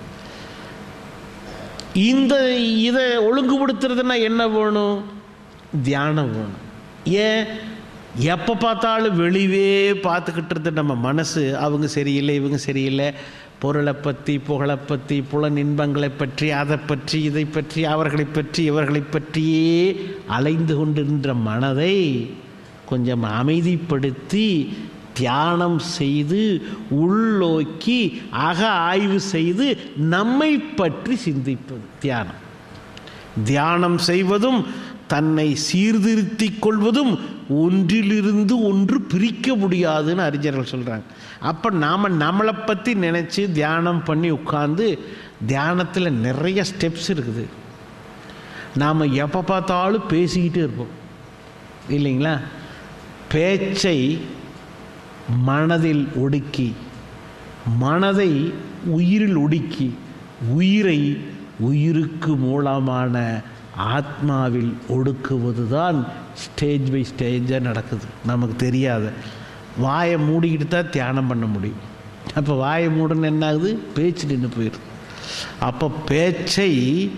இந்த இதை ஒழுங்குபடுத்துறதுன்னா என்ன வேணும் தியானம் வேணும் ஏன் எப்போ பார்த்தாலும் வெளியே பார்த்துக்கிட்டு இருந்த நம்ம மனசு அவங்க சரியில்லை இவங்க சரியில்லை பொருளை பற்றி புகழை பற்றி புலன் இன்பங்களை பற்றி அதை பற்றி இதை பற்றி அவர்களை பற்றி இவர்களை பற்றியே அலைந்து கொண்டிருந்த மனதை கொஞ்சம் அமைதிப்படுத்தி தியானம் செய்து உள்நோக்கி அக ஆய்வு செய்து நம்மை பற்றி சிந்திப்பது தியானம் தியானம் செய்வதும் தன்னை சீர்திருத்திக் கொள்வதும் ஒன்றிலிருந்து ஒன்று பிரிக்க முடியாதுன்னு அறிஞர்கள் சொல்கிறாங்க அப்போ நாம் நம்மளை பற்றி நினச்சி தியானம் பண்ணி உட்காந்து தியானத்தில் நிறைய ஸ்டெப்ஸ் இருக்குது நாம் எப்போ பார்த்தாலும் பேசிக்கிட்டே இருப்போம் இல்லைங்களா பேச்சை மனதில் ஒடுக்கி மனதை உயிரில் ஒடுக்கி உயிரை உயிருக்கு மூலமான ஆத்மாவில் ஒடுக்குவது தான் ஸ்டேஜ் பை ஸ்டேஜாக நடக்குது நமக்கு தெரியாத வாயை மூடிக்கிட்டு தான் தியானம் பண்ண முடியும் அப்போ வாயை மூடன்னு என்ன ஆகுது பேச்சு நின்று போயிடுது அப்போ பேச்சை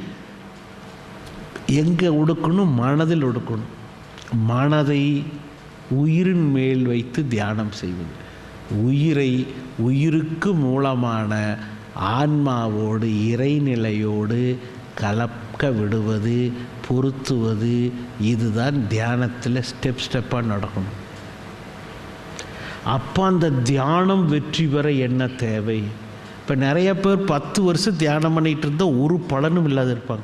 எங்கே ஒடுக்கணும் மனதில் ஒடுக்கணும் மனதை உயிரின் மேல் வைத்து தியானம் செய்வது உயிரை உயிருக்கு மூலமான ஆன்மாவோடு இறைநிலையோடு கலக்க விடுவது பொருத்துவது இதுதான் தியானத்தில் ஸ்டெப் ஸ்டெப்பாக நடக்கணும் அப்போ அந்த தியானம் வெற்றி பெற என்ன தேவை இப்போ நிறைய பேர் பத்து வருஷம் தியானம் பண்ணிகிட்டு இருந்தால் ஒரு பலனும் இல்லாத இருப்பாங்க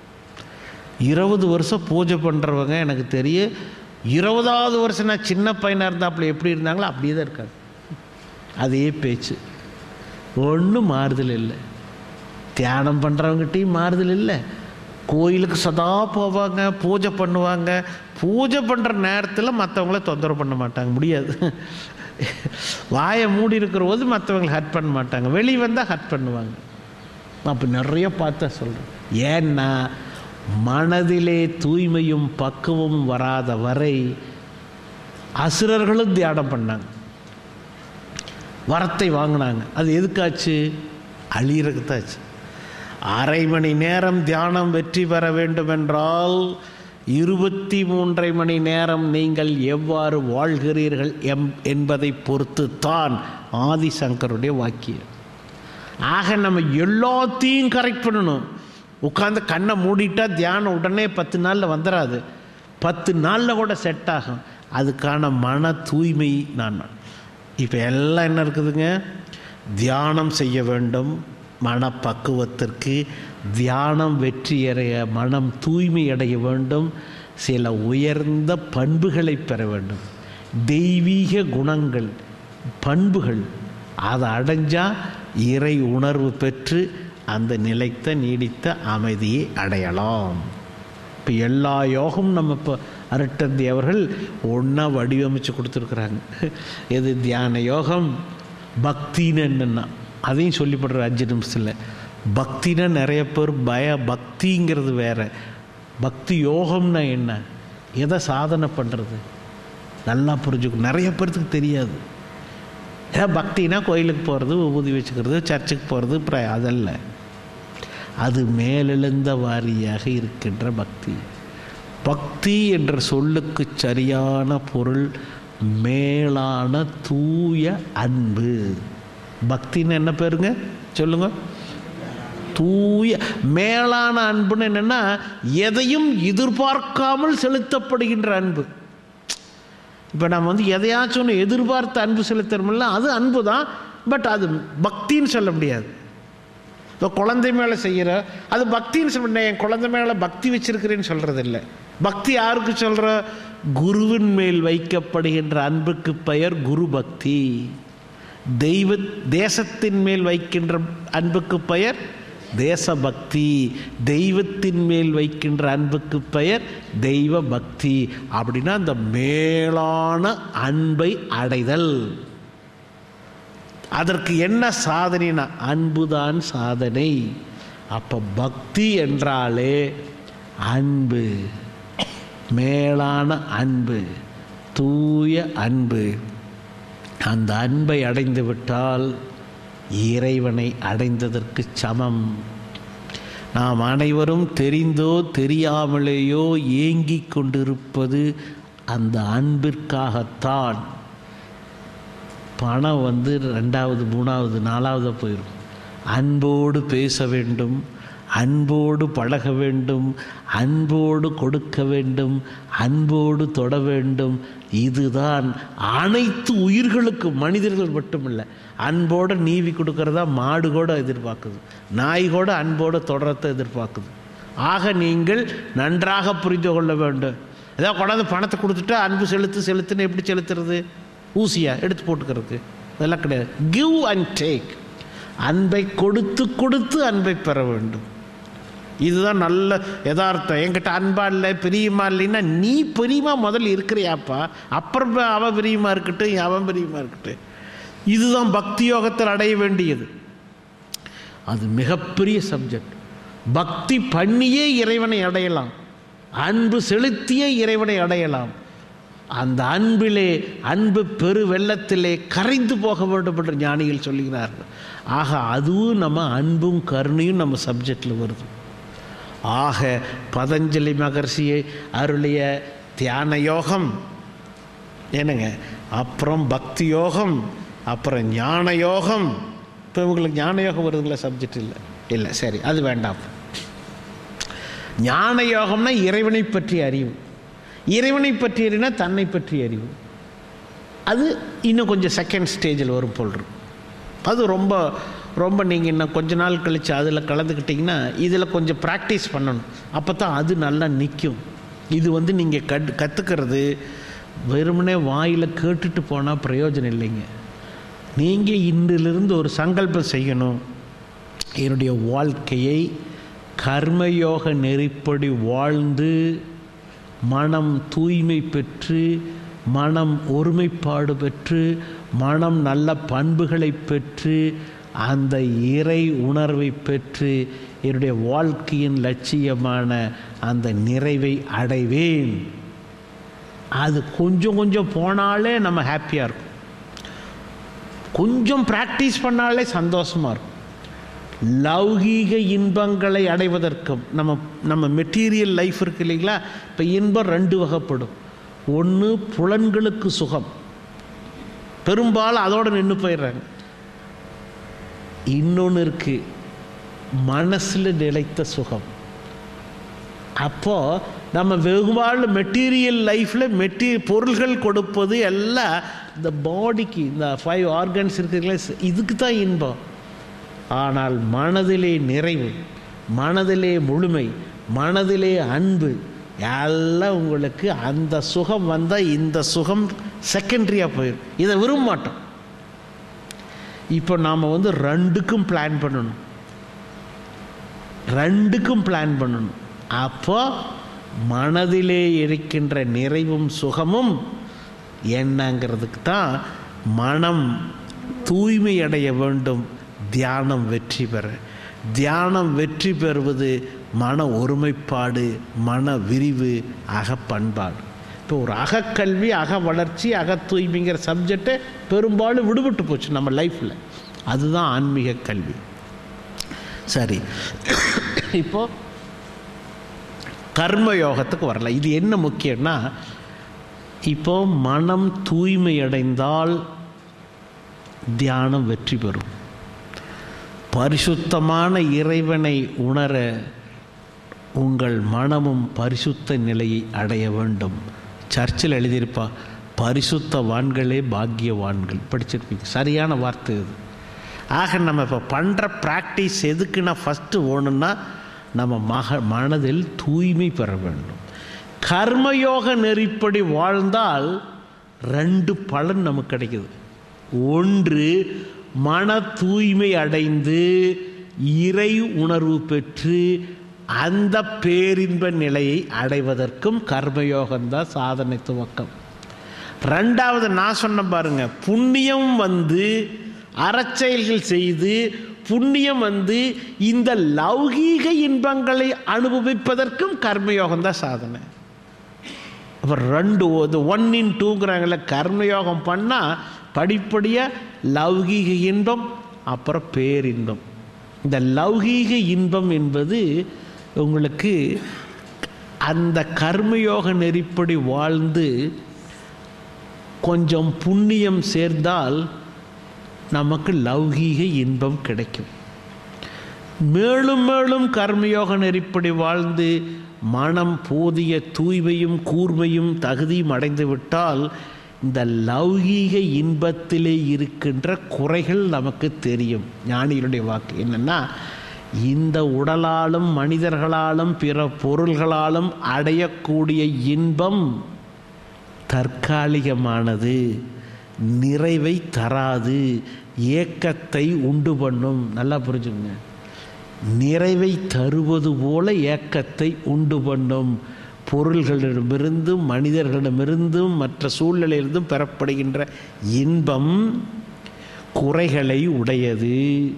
இருபது வருஷம் பூஜை பண்ணுறவங்க எனக்கு தெரிய இருபதாவது வருஷம் நான் சின்ன பையனாக இருந்தாப்புல எப்படி இருந்தாங்களோ அப்படியே தான் இருக்காங்க அதே பேச்சு ஒன்றும் மாறுதல் இல்லை தியானம் பண்ணுறவங்ககிட்டையும் மாறுதல் இல்லை கோயிலுக்கு சதா போவாங்க பூஜை பண்ணுவாங்க பூஜை பண்ணுற நேரத்தில் மற்றவங்கள தொந்தரவு பண்ண மாட்டாங்க முடியாது வாயை மூடி இருக்கிற போது மற்றவங்களை ஹர்ட் பண்ண மாட்டாங்க வெளியே வந்தால் ஹர்ட் பண்ணுவாங்க அப்போ நிறைய பார்த்தா சொல்கிறேன் ஏன்னா மனதிலே தூய்மையும் பக்குவமும் வராத வரை அசுரர்களும் தியானம் பண்ணாங்க வரத்தை வாங்கினாங்க அது எதுக்காச்சு அழியறதுக்கு தாச்சு அரை மணி நேரம் தியானம் வெற்றி பெற வேண்டுமென்றால் இருபத்தி மூன்றரை மணி நேரம் நீங்கள் எவ்வாறு வாழ்கிறீர்கள் எம் என்பதை பொறுத்து தான் ஆதிசங்கருடைய வாக்கியம் ஆக நம்ம எல்லாத்தையும் கரெக்ட் பண்ணணும் உட்காந்து கண்ணை மூடிட்டா தியானம் உடனே பத்து நாளில் வந்துடாது பத்து நாளில் கூட செட் ஆகும் அதுக்கான மன தூய்மை நான் இப்போ எல்லாம் என்ன இருக்குதுங்க தியானம் செய்ய வேண்டும் மனப்பக்குவத்திற்கு தியானம் வெற்றியடைய மனம் தூய்மை அடைய வேண்டும் சில உயர்ந்த பண்புகளை பெற வேண்டும் தெய்வீக குணங்கள் பண்புகள் அதை அடைஞ்சால் இறை உணர்வு பெற்று அந்த நிலைத்த நீடித்த அமைதியை அடையலாம் இப்போ எல்லா யோகம் நம்ம இப்போ அரட்டந்தி அவர்கள் ஒன்றா வடிவமைச்சு கொடுத்துருக்குறாங்க எது தியான யோகம் பக்தின்னு என்னென்னா அதையும் சொல்லிப்படுற அஞ்சு நிமிஷத்தில் பக்தினா நிறைய பேர் பய பக்திங்கிறது வேற பக்தி யோகம்னா என்ன எதை சாதனை பண்ணுறது நல்லா புரிஞ்சுக்கணும் நிறைய பேர்த்துக்கு தெரியாது ஏன் பக்தினா கோயிலுக்கு போகிறது ஊதி வச்சுக்கிறது சர்ச்சுக்கு போகிறது ப்ர அதல்ல அது மேலெழுந்த வாரியாக இருக்கின்ற பக்தி பக்தி என்ற சொல்லுக்கு சரியான பொருள் மேலான தூய அன்பு பக்தின்னு என்ன பேருங்க சொல்லுங்க தூய மேலான அன்புன்னு என்னென்னா எதையும் எதிர்பார்க்காமல் செலுத்தப்படுகின்ற அன்பு இப்போ நம்ம வந்து எதையாச்சும் ஒன்று எதிர்பார்த்து அன்பு செலுத்துறோம்ல அது அன்பு தான் பட் அது பக்தின்னு சொல்ல முடியாது இப்போ குழந்தை மேலே செய்கிற அது பக்தின்னு சொல்ல என் குழந்தை மேலே பக்தி வச்சிருக்கிறேன்னு சொல்கிறது இல்லை பக்தி யாருக்கு சொல்கிற குருவின் மேல் வைக்கப்படுகின்ற அன்புக்கு பெயர் குரு பக்தி தெய்வ தேசத்தின் மேல் வைக்கின்ற அன்புக்கு பெயர் தேசபக்தி தெய்வத்தின் மேல் வைக்கின்ற அன்புக்கு பெயர் தெய்வ பக்தி அப்படின்னா அந்த மேலான அன்பை அடைதல் அதற்கு என்ன சாதனைனா அன்புதான் சாதனை அப்போ பக்தி என்றாலே அன்பு மேலான அன்பு தூய அன்பு அந்த அன்பை அடைந்து விட்டால் இறைவனை அடைந்ததற்கு சமம் நாம் அனைவரும் தெரிந்தோ தெரியாமலேயோ ஏங்கிக் கொண்டிருப்பது அந்த அன்பிற்காகத்தான் பணம் வந்து ரெண்டாவது மூணாவது நாலாவது போயிடும் அன்போடு பேச வேண்டும் அன்போடு பழக வேண்டும் அன்போடு கொடுக்க வேண்டும் அன்போடு தொட வேண்டும் இதுதான் அனைத்து உயிர்களுக்கும் மனிதர்கள் மட்டுமில்லை அன்போடு நீவி கொடுக்கறதா மாடு கூட எதிர்பார்க்குது நாய் கூட அன்போடு தொடரத்தை எதிர்பார்க்குது ஆக நீங்கள் நன்றாக புரிந்து கொள்ள வேண்டும் ஏதோ கொண்டாந்து பணத்தை கொடுத்துட்டு அன்பு செலுத்து செலுத்துன்னு எப்படி செலுத்துறது ஊசியா எடுத்து போட்டுக்கிறதுக்கு அதெல்லாம் கிடையாது கிவ் அண்ட் டேக் அன்பை கொடுத்து கொடுத்து அன்பை பெற வேண்டும் இதுதான் நல்ல யதார்த்தம் என்கிட்ட அன்பா இல்லை பிரியமா இல்லைன்னா நீ பிரியமா முதல்ல இருக்கிறியாப்பா அப்புறம் அவன் பிரியமா இருக்கட்டும் அவன் பிரியமா இருக்கட்டும் இதுதான் பக்தி யோகத்தில் அடைய வேண்டியது அது மிகப்பெரிய சப்ஜெக்ட் பக்தி பண்ணியே இறைவனை அடையலாம் அன்பு செலுத்தியே இறைவனை அடையலாம் அந்த அன்பிலே அன்பு பெரு வெள்ளத்திலே கரைந்து போக வேண்டும் என்று ஞானிகள் சொல்லுகிறார்கள் ஆக அதுவும் நம்ம அன்பும் கருணையும் நம்ம சப்ஜெக்டில் வருது ஆக பதஞ்சலி மகர்ஷியை அருளிய தியான யோகம் என்னங்க அப்புறம் பக்தி யோகம் அப்புறம் ஞான யோகம் இப்போ உங்களுக்கு ஞான யோகம் வருதுங்களா சப்ஜெக்ட் இல்லை இல்லை சரி அது வேண்டாம் ஞான யோகம்னா இறைவனை பற்றிய அறிவு இறைவனை பற்றி அறினா தன்னை பற்றி அறிவு அது இன்னும் கொஞ்சம் செகண்ட் ஸ்டேஜில் வரும் போல் இருக்கும் அது ரொம்ப ரொம்ப நீங்கள் இன்னும் கொஞ்ச நாள் கழித்து அதில் கலந்துக்கிட்டிங்கன்னா இதில் கொஞ்சம் ப்ராக்டிஸ் பண்ணணும் அப்போ தான் அது நல்லா நிற்கும் இது வந்து நீங்கள் கட் கற்றுக்கிறது வெறுமனே வாயில் கேட்டுட்டு போனால் பிரயோஜனம் இல்லைங்க நீங்கள் இன்றிலிருந்து ஒரு சங்கல்பம் செய்யணும் என்னுடைய வாழ்க்கையை கர்மயோக நெறிப்படி வாழ்ந்து மனம் தூய்மை பெற்று மனம் ஒருமைப்பாடு பெற்று மனம் நல்ல பண்புகளை பெற்று அந்த இறை உணர்வை பெற்று என்னுடைய வாழ்க்கையின் லட்சியமான அந்த நிறைவை அடைவேன் அது கொஞ்சம் கொஞ்சம் போனாலே நம்ம ஹாப்பியாக இருக்கும் கொஞ்சம் ப்ராக்டிஸ் பண்ணாலே சந்தோஷமாக இருக்கும் லௌகீக இன்பங்களை அடைவதற்கும் நம்ம நம்ம மெட்டீரியல் லைஃப் இருக்கு இல்லைங்களா இப்போ இன்பம் ரெண்டு வகைப்படும் ஒன்று புலன்களுக்கு சுகம் பெரும்பாலும் அதோடு நின்று போயிடுறாங்க இன்னொன்று இருக்கு மனசில் நிலைத்த சுகம் அப்போது நம்ம வெகுவாழ் மெட்டீரியல் லைஃப்பில் மெட்டீ பொருள்கள் கொடுப்பது எல்லாம் இந்த பாடிக்கு இந்த ஃபைவ் ஆர்கன்ஸ் இருக்குங்களே இதுக்கு தான் இன்பம் ஆனால் மனதிலே நிறைவு மனதிலே முழுமை மனதிலே அன்பு எல்லாம் உங்களுக்கு அந்த சுகம் வந்தால் இந்த சுகம் செகண்டரியாக போயிடும் இதை விரும்ப மாட்டோம் இப்போ நாம் வந்து ரெண்டுக்கும் பிளான் பண்ணணும் ரெண்டுக்கும் பிளான் பண்ணணும் அப்போ மனதிலே இருக்கின்ற நிறைவும் சுகமும் என்னங்கிறதுக்கு தான் மனம் தூய்மை அடைய வேண்டும் தியானம் வெற்றி பெற தியானம் வெற்றி பெறுவது மன ஒருமைப்பாடு மன விரிவு அகப்பண்பாடு இப்போ ஒரு அகக்கல்வி அக வளர்ச்சி அக தூய்மைங்கிற சப்ஜெக்டை பெரும்பாலும் விடுபட்டு போச்சு நம்ம லைஃப்பில் அதுதான் ஆன்மீக கல்வி சரி இப்போ கர்ம யோகத்துக்கு வரல இது என்ன முக்கியம்னா இப்போ மனம் தூய்மை அடைந்தால் தியானம் வெற்றி பெறும் பரிசுத்தமான இறைவனை உணர உங்கள் மனமும் பரிசுத்த நிலையை அடைய வேண்டும் சர்ச்சில் எழுதியிருப்பா பரிசுத்தவான்களே பாக்கியவான்கள் படிச்சிருப்பீங்க சரியான வார்த்தை இது ஆக நம்ம இப்போ பண்ணுற ப்ராக்டிஸ் எதுக்குன்னா ஃபஸ்ட்டு ஓணுன்னா நம்ம மக மனதில் தூய்மை பெற வேண்டும் கர்மயோக நெறிப்படி வாழ்ந்தால் ரெண்டு பலன் நமக்கு கிடைக்குது ஒன்று மன தூய்மை அடைந்து இறை உணர்வு பெற்று அந்த பேரின்ப நிலையை அடைவதற்கும் கர்மயோகம்தான் சாதனை துவக்கம் ரெண்டாவது நான் சொன்ன பாருங்க புண்ணியம் வந்து அறச்செயல்கள் செய்து புண்ணியம் வந்து இந்த லௌகீக இன்பங்களை அனுபவிப்பதற்கும் கர்மயோகம் தான் சாதனை அப்போ ரெண்டு இது ஒன் இன் டூங்கிறாங்கள கர்மயோகம் பண்ணால் படிப்படியாக லௌகீக இன்பம் அப்புறம் பேரின்பம் இந்த லௌகீக இன்பம் என்பது உங்களுக்கு அந்த கர்மயோக நெறிப்படி வாழ்ந்து கொஞ்சம் புண்ணியம் சேர்ந்தால் நமக்கு லௌகீக இன்பம் கிடைக்கும் மேலும் மேலும் கர்மயோக நெறிப்படி வாழ்ந்து மனம் போதிய தூய்மையும் கூர்மையும் தகுதியும் அடைந்து விட்டால் இந்த லௌகீக இன்பத்திலே இருக்கின்ற குறைகள் நமக்கு தெரியும் ஞானிகளுடைய வாக்கு என்னென்னா இந்த உடலாலும் மனிதர்களாலும் பிற பொருள்களாலும் அடையக்கூடிய இன்பம் தற்காலிகமானது நிறைவை தராது ஏக்கத்தை உண்டு பண்ணும் நல்லா புரிஞ்சுங்க நிறைவை தருவது போல ஏக்கத்தை உண்டு பண்ணும் பொருள்களிடமிருந்தும் மனிதர்களிடமிருந்தும் மற்ற சூழ்நிலையிலிருந்தும் பெறப்படுகின்ற இன்பம் குறைகளை உடையது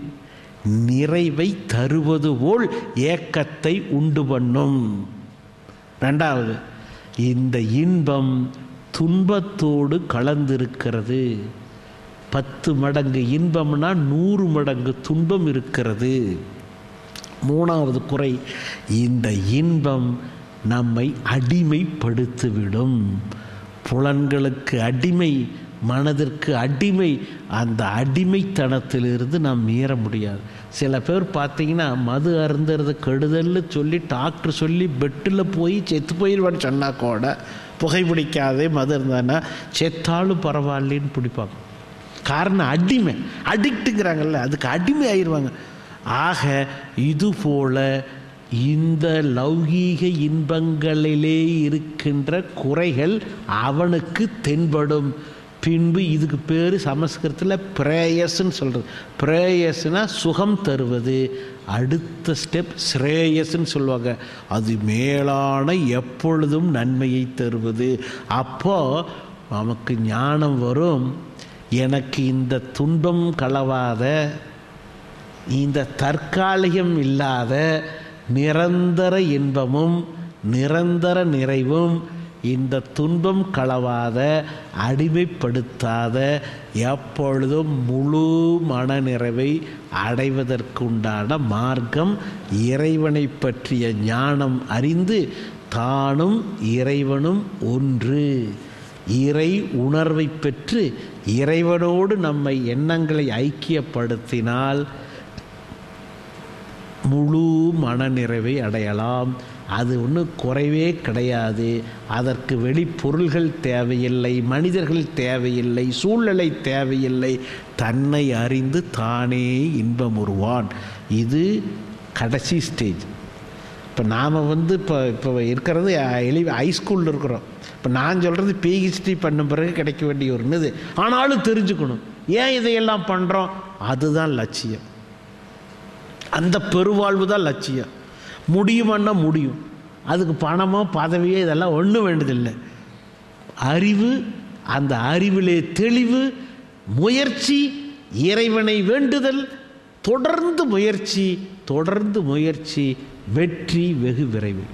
நிறைவை தருவது போல் ஏக்கத்தை உண்டு பண்ணும் ரெண்டாவது இந்த இன்பம் துன்பத்தோடு கலந்திருக்கிறது பத்து மடங்கு இன்பம்னா நூறு மடங்கு துன்பம் இருக்கிறது மூணாவது குறை இந்த இன்பம் நம்மை அடிமைப்படுத்திவிடும் புலன்களுக்கு அடிமை மனதிற்கு அடிமை அந்த அடிமைத்தனத்திலிருந்து நாம் மீற முடியாது சில பேர் பார்த்தீங்கன்னா மது அருந்துறது கெடுதல்னு சொல்லி டாக்டர் சொல்லி பெட்டில் போய் செத்து போயிடுவான்னு சொன்னா கூட புகைப்பிடிக்காதே மது இருந்தானா செத்தாலும் பரவாயில்லைன்னு பிடிப்பாங்க காரணம் அடிமை அடிக்ட்டுங்கிறாங்கல்ல அதுக்கு அடிமை ஆயிடுவாங்க ஆக இது போல இந்த லௌகீக இன்பங்களிலே இருக்கின்ற குறைகள் அவனுக்கு தென்படும் பின்பு இதுக்கு பேர் சமஸ்கிருதத்தில் பிரேயஸ்ன்னு சொல்கிறது பிரேயஸ்னால் சுகம் தருவது அடுத்த ஸ்டெப் ஸ்ரேயஸ்ன்னு சொல்லுவாங்க அது மேலான எப்பொழுதும் நன்மையை தருவது அப்போ நமக்கு ஞானம் வரும் எனக்கு இந்த துன்பம் கலவாத இந்த தற்காலிகம் இல்லாத நிரந்தர இன்பமும் நிரந்தர நிறைவும் இந்த துன்பம் களவாத அடிமைப்படுத்தாத எப்பொழுதும் முழு மனநிறைவை அடைவதற்குண்டான மார்க்கம் இறைவனை பற்றிய ஞானம் அறிந்து தானும் இறைவனும் ஒன்று இறை உணர்வை பெற்று இறைவனோடு நம்மை எண்ணங்களை ஐக்கியப்படுத்தினால் முழு மனநிறைவை அடையலாம் அது ஒன்றும் குறைவே கிடையாது அதற்கு வெளிப்பொருள்கள் தேவையில்லை மனிதர்கள் தேவையில்லை சூழ்நிலை தேவையில்லை தன்னை அறிந்து தானே இன்பம் உருவான் இது கடைசி ஸ்டேஜ் இப்போ நாம் வந்து இப்போ இப்போ இருக்கிறது எலி ஹைஸ்கூலில் இருக்கிறோம் இப்போ நான் சொல்கிறது பிஹெச்டி பண்ண பிறகு கிடைக்க வேண்டிய ஒரு இது ஆனாலும் தெரிஞ்சுக்கணும் ஏன் இதையெல்லாம் பண்ணுறோம் அதுதான் லட்சியம் அந்த பெருவாழ்வு தான் லட்சியம் முடியுமான்னா முடியும் அதுக்கு பணமோ பதவியோ இதெல்லாம் ஒன்றும் வேண்டியதில்லை அறிவு அந்த அறிவிலே தெளிவு முயற்சி இறைவனை வேண்டுதல் தொடர்ந்து முயற்சி தொடர்ந்து முயற்சி வெற்றி வெகு விரைவில்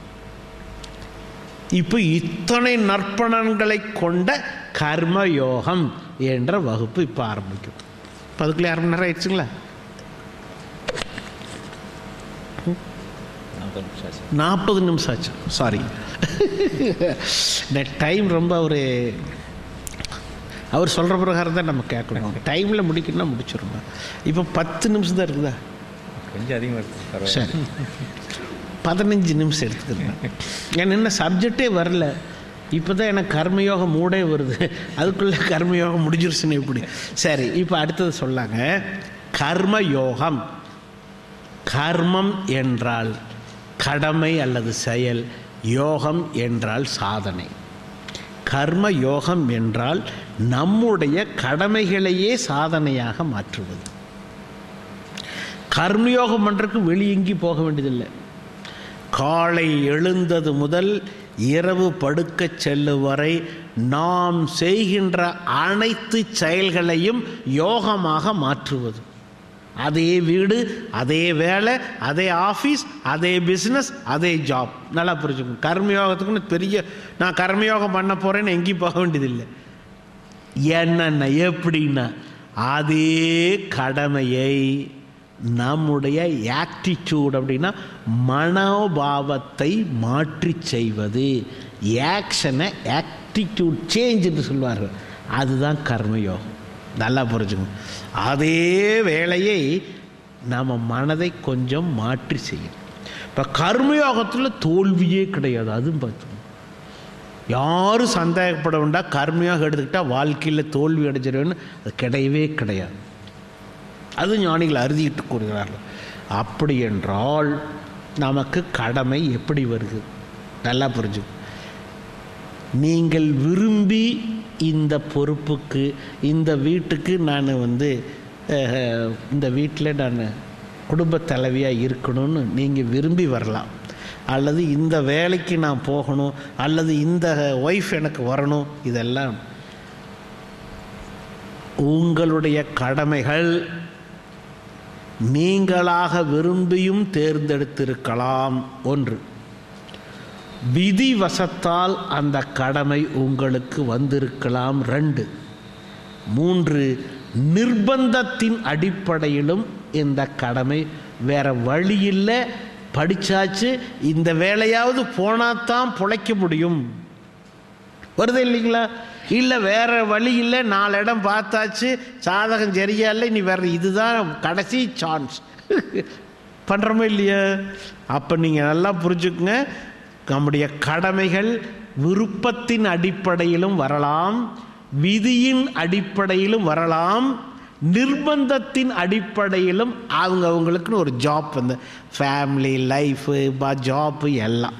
இப்போ இத்தனை நற்பணங்களை கொண்ட கர்மயோகம் என்ற வகுப்பு இப்போ ஆரம்பிக்கும் இப்போ அதுக்குள்ளே அரை மணி நேரம் ஆயிடுச்சுங்களா நாற்பது நிமிஷம் ஆச்சு நாற்பது நிமிஷம் ஆச்சு சாரி இந்த டைம் ரொம்ப ஒரு அவர் சொல்கிற பிரகாரம் தான் நம்ம கேட்கணும் டைமில் முடிக்கணும்னா முடிச்சிடணும் இப்போ பத்து நிமிஷம் தான் இருக்குதா கொஞ்சம் அதிகமாக இருக்குது பரவாயில்ல சரி பதினஞ்சு நிமிஷம் எடுத்துக்கிறேன் ஏன்னா என்ன சப்ஜெக்டே வரல இப்போ தான் எனக்கு கர்மயோகம் மூடே வருது அதுக்குள்ளே கர்மயோகம் முடிஞ்சிருச்சுன்னு எப்படி சரி இப்போ அடுத்தது சொல்லாங்க கர்மயோகம் கர்மம் என்றால் கடமை அல்லது செயல் யோகம் என்றால் சாதனை கர்ம யோகம் என்றால் நம்முடைய கடமைகளையே சாதனையாக மாற்றுவது கர்மயோகம் பண்ணுறதுக்கு வெளியே எங்கேயும் போக வேண்டியதில்லை காலை எழுந்தது முதல் இரவு படுக்கச் செல்லும் வரை நாம் செய்கின்ற அனைத்து செயல்களையும் யோகமாக மாற்றுவது அதே வீடு அதே வேலை அதே ஆஃபீஸ் அதே பிஸ்னஸ் அதே ஜாப் நல்லா புரிஞ்சுக்கணும் கர்மயோகத்துக்குன்னு பெரிய நான் கர்மயோகம் பண்ண போகிறேன்னு எங்கேயும் போக வேண்டியதில்லை என்னென்ன எப்படின்னா அதே கடமையை நம்முடைய ஆக்டிடியூட் அப்படின்னா மனோபாவத்தை மாற்றி செய்வது ஆக்ஷனை ஆக்டிடியூட் சேஞ்ச் என்று சொல்வார்கள் அதுதான் கர்மயோகம் நல்லா புரிஞ்சுக்கணும் அதே வேலையை நம்ம மனதை கொஞ்சம் மாற்றி செய்யணும் இப்போ கர்மயோகத்தில் தோல்வியே கிடையாது அதுவும் பார்த்துக்கணும் யாரும் சந்தேகப்பட வேண்டாம் கர்மையாக எடுத்துக்கிட்டால் வாழ்க்கையில் தோல்வி அடைஞ்சிருவேன்னு அது கிடையவே கிடையாது அது ஞானிகள் அறுதிட்டு கூறுகிறார்கள் அப்படி என்றால் நமக்கு கடமை எப்படி வருது நல்லா புரிஞ்சு நீங்கள் விரும்பி இந்த பொறுப்புக்கு இந்த வீட்டுக்கு நான் வந்து அஹ், இந்த வீட்டில் நான் குடும்ப தலைவியாக இருக்கணும்னு நீங்கள் விரும்பி வரலாம் அல்லது இந்த வேலைக்கு நான் போகணும் அல்லது இந்த ஒய்ஃப் எனக்கு வரணும் இதெல்லாம் உங்களுடைய கடமைகள் நீங்களாக விரும்பியும் தேர்ந்தெடுத்திருக்கலாம் ஒன்று விதி வசத்தால் அந்த கடமை உங்களுக்கு வந்திருக்கலாம் ரெண்டு மூன்று நிர்பந்தத்தின் அடிப்படையிலும் இந்த கடமை வேற வழி இல்லை படிச்சாச்சு இந்த வேலையாவது போனாதான் பிழைக்க முடியும் வருது இல்லைங்களா இல்லை வேற வழி இல்லை நாலு இடம் பார்த்தாச்சு சாதகம் சரியா இல்லை நீ வேற இதுதான் கடைசி சான்ஸ் பண்ணுறோமோ இல்லையா அப்போ நீங்கள் நல்லா புரிஞ்சுக்குங்க நம்முடைய கடமைகள் விருப்பத்தின் அடிப்படையிலும் வரலாம் விதியின் அடிப்படையிலும் வரலாம் நிர்பந்தத்தின் அடிப்படையிலும் அவங்க அவங்களுக்குன்னு ஒரு ஜாப் வந்து ஃபேமிலி லைஃபு ஜாப்பு எல்லாம்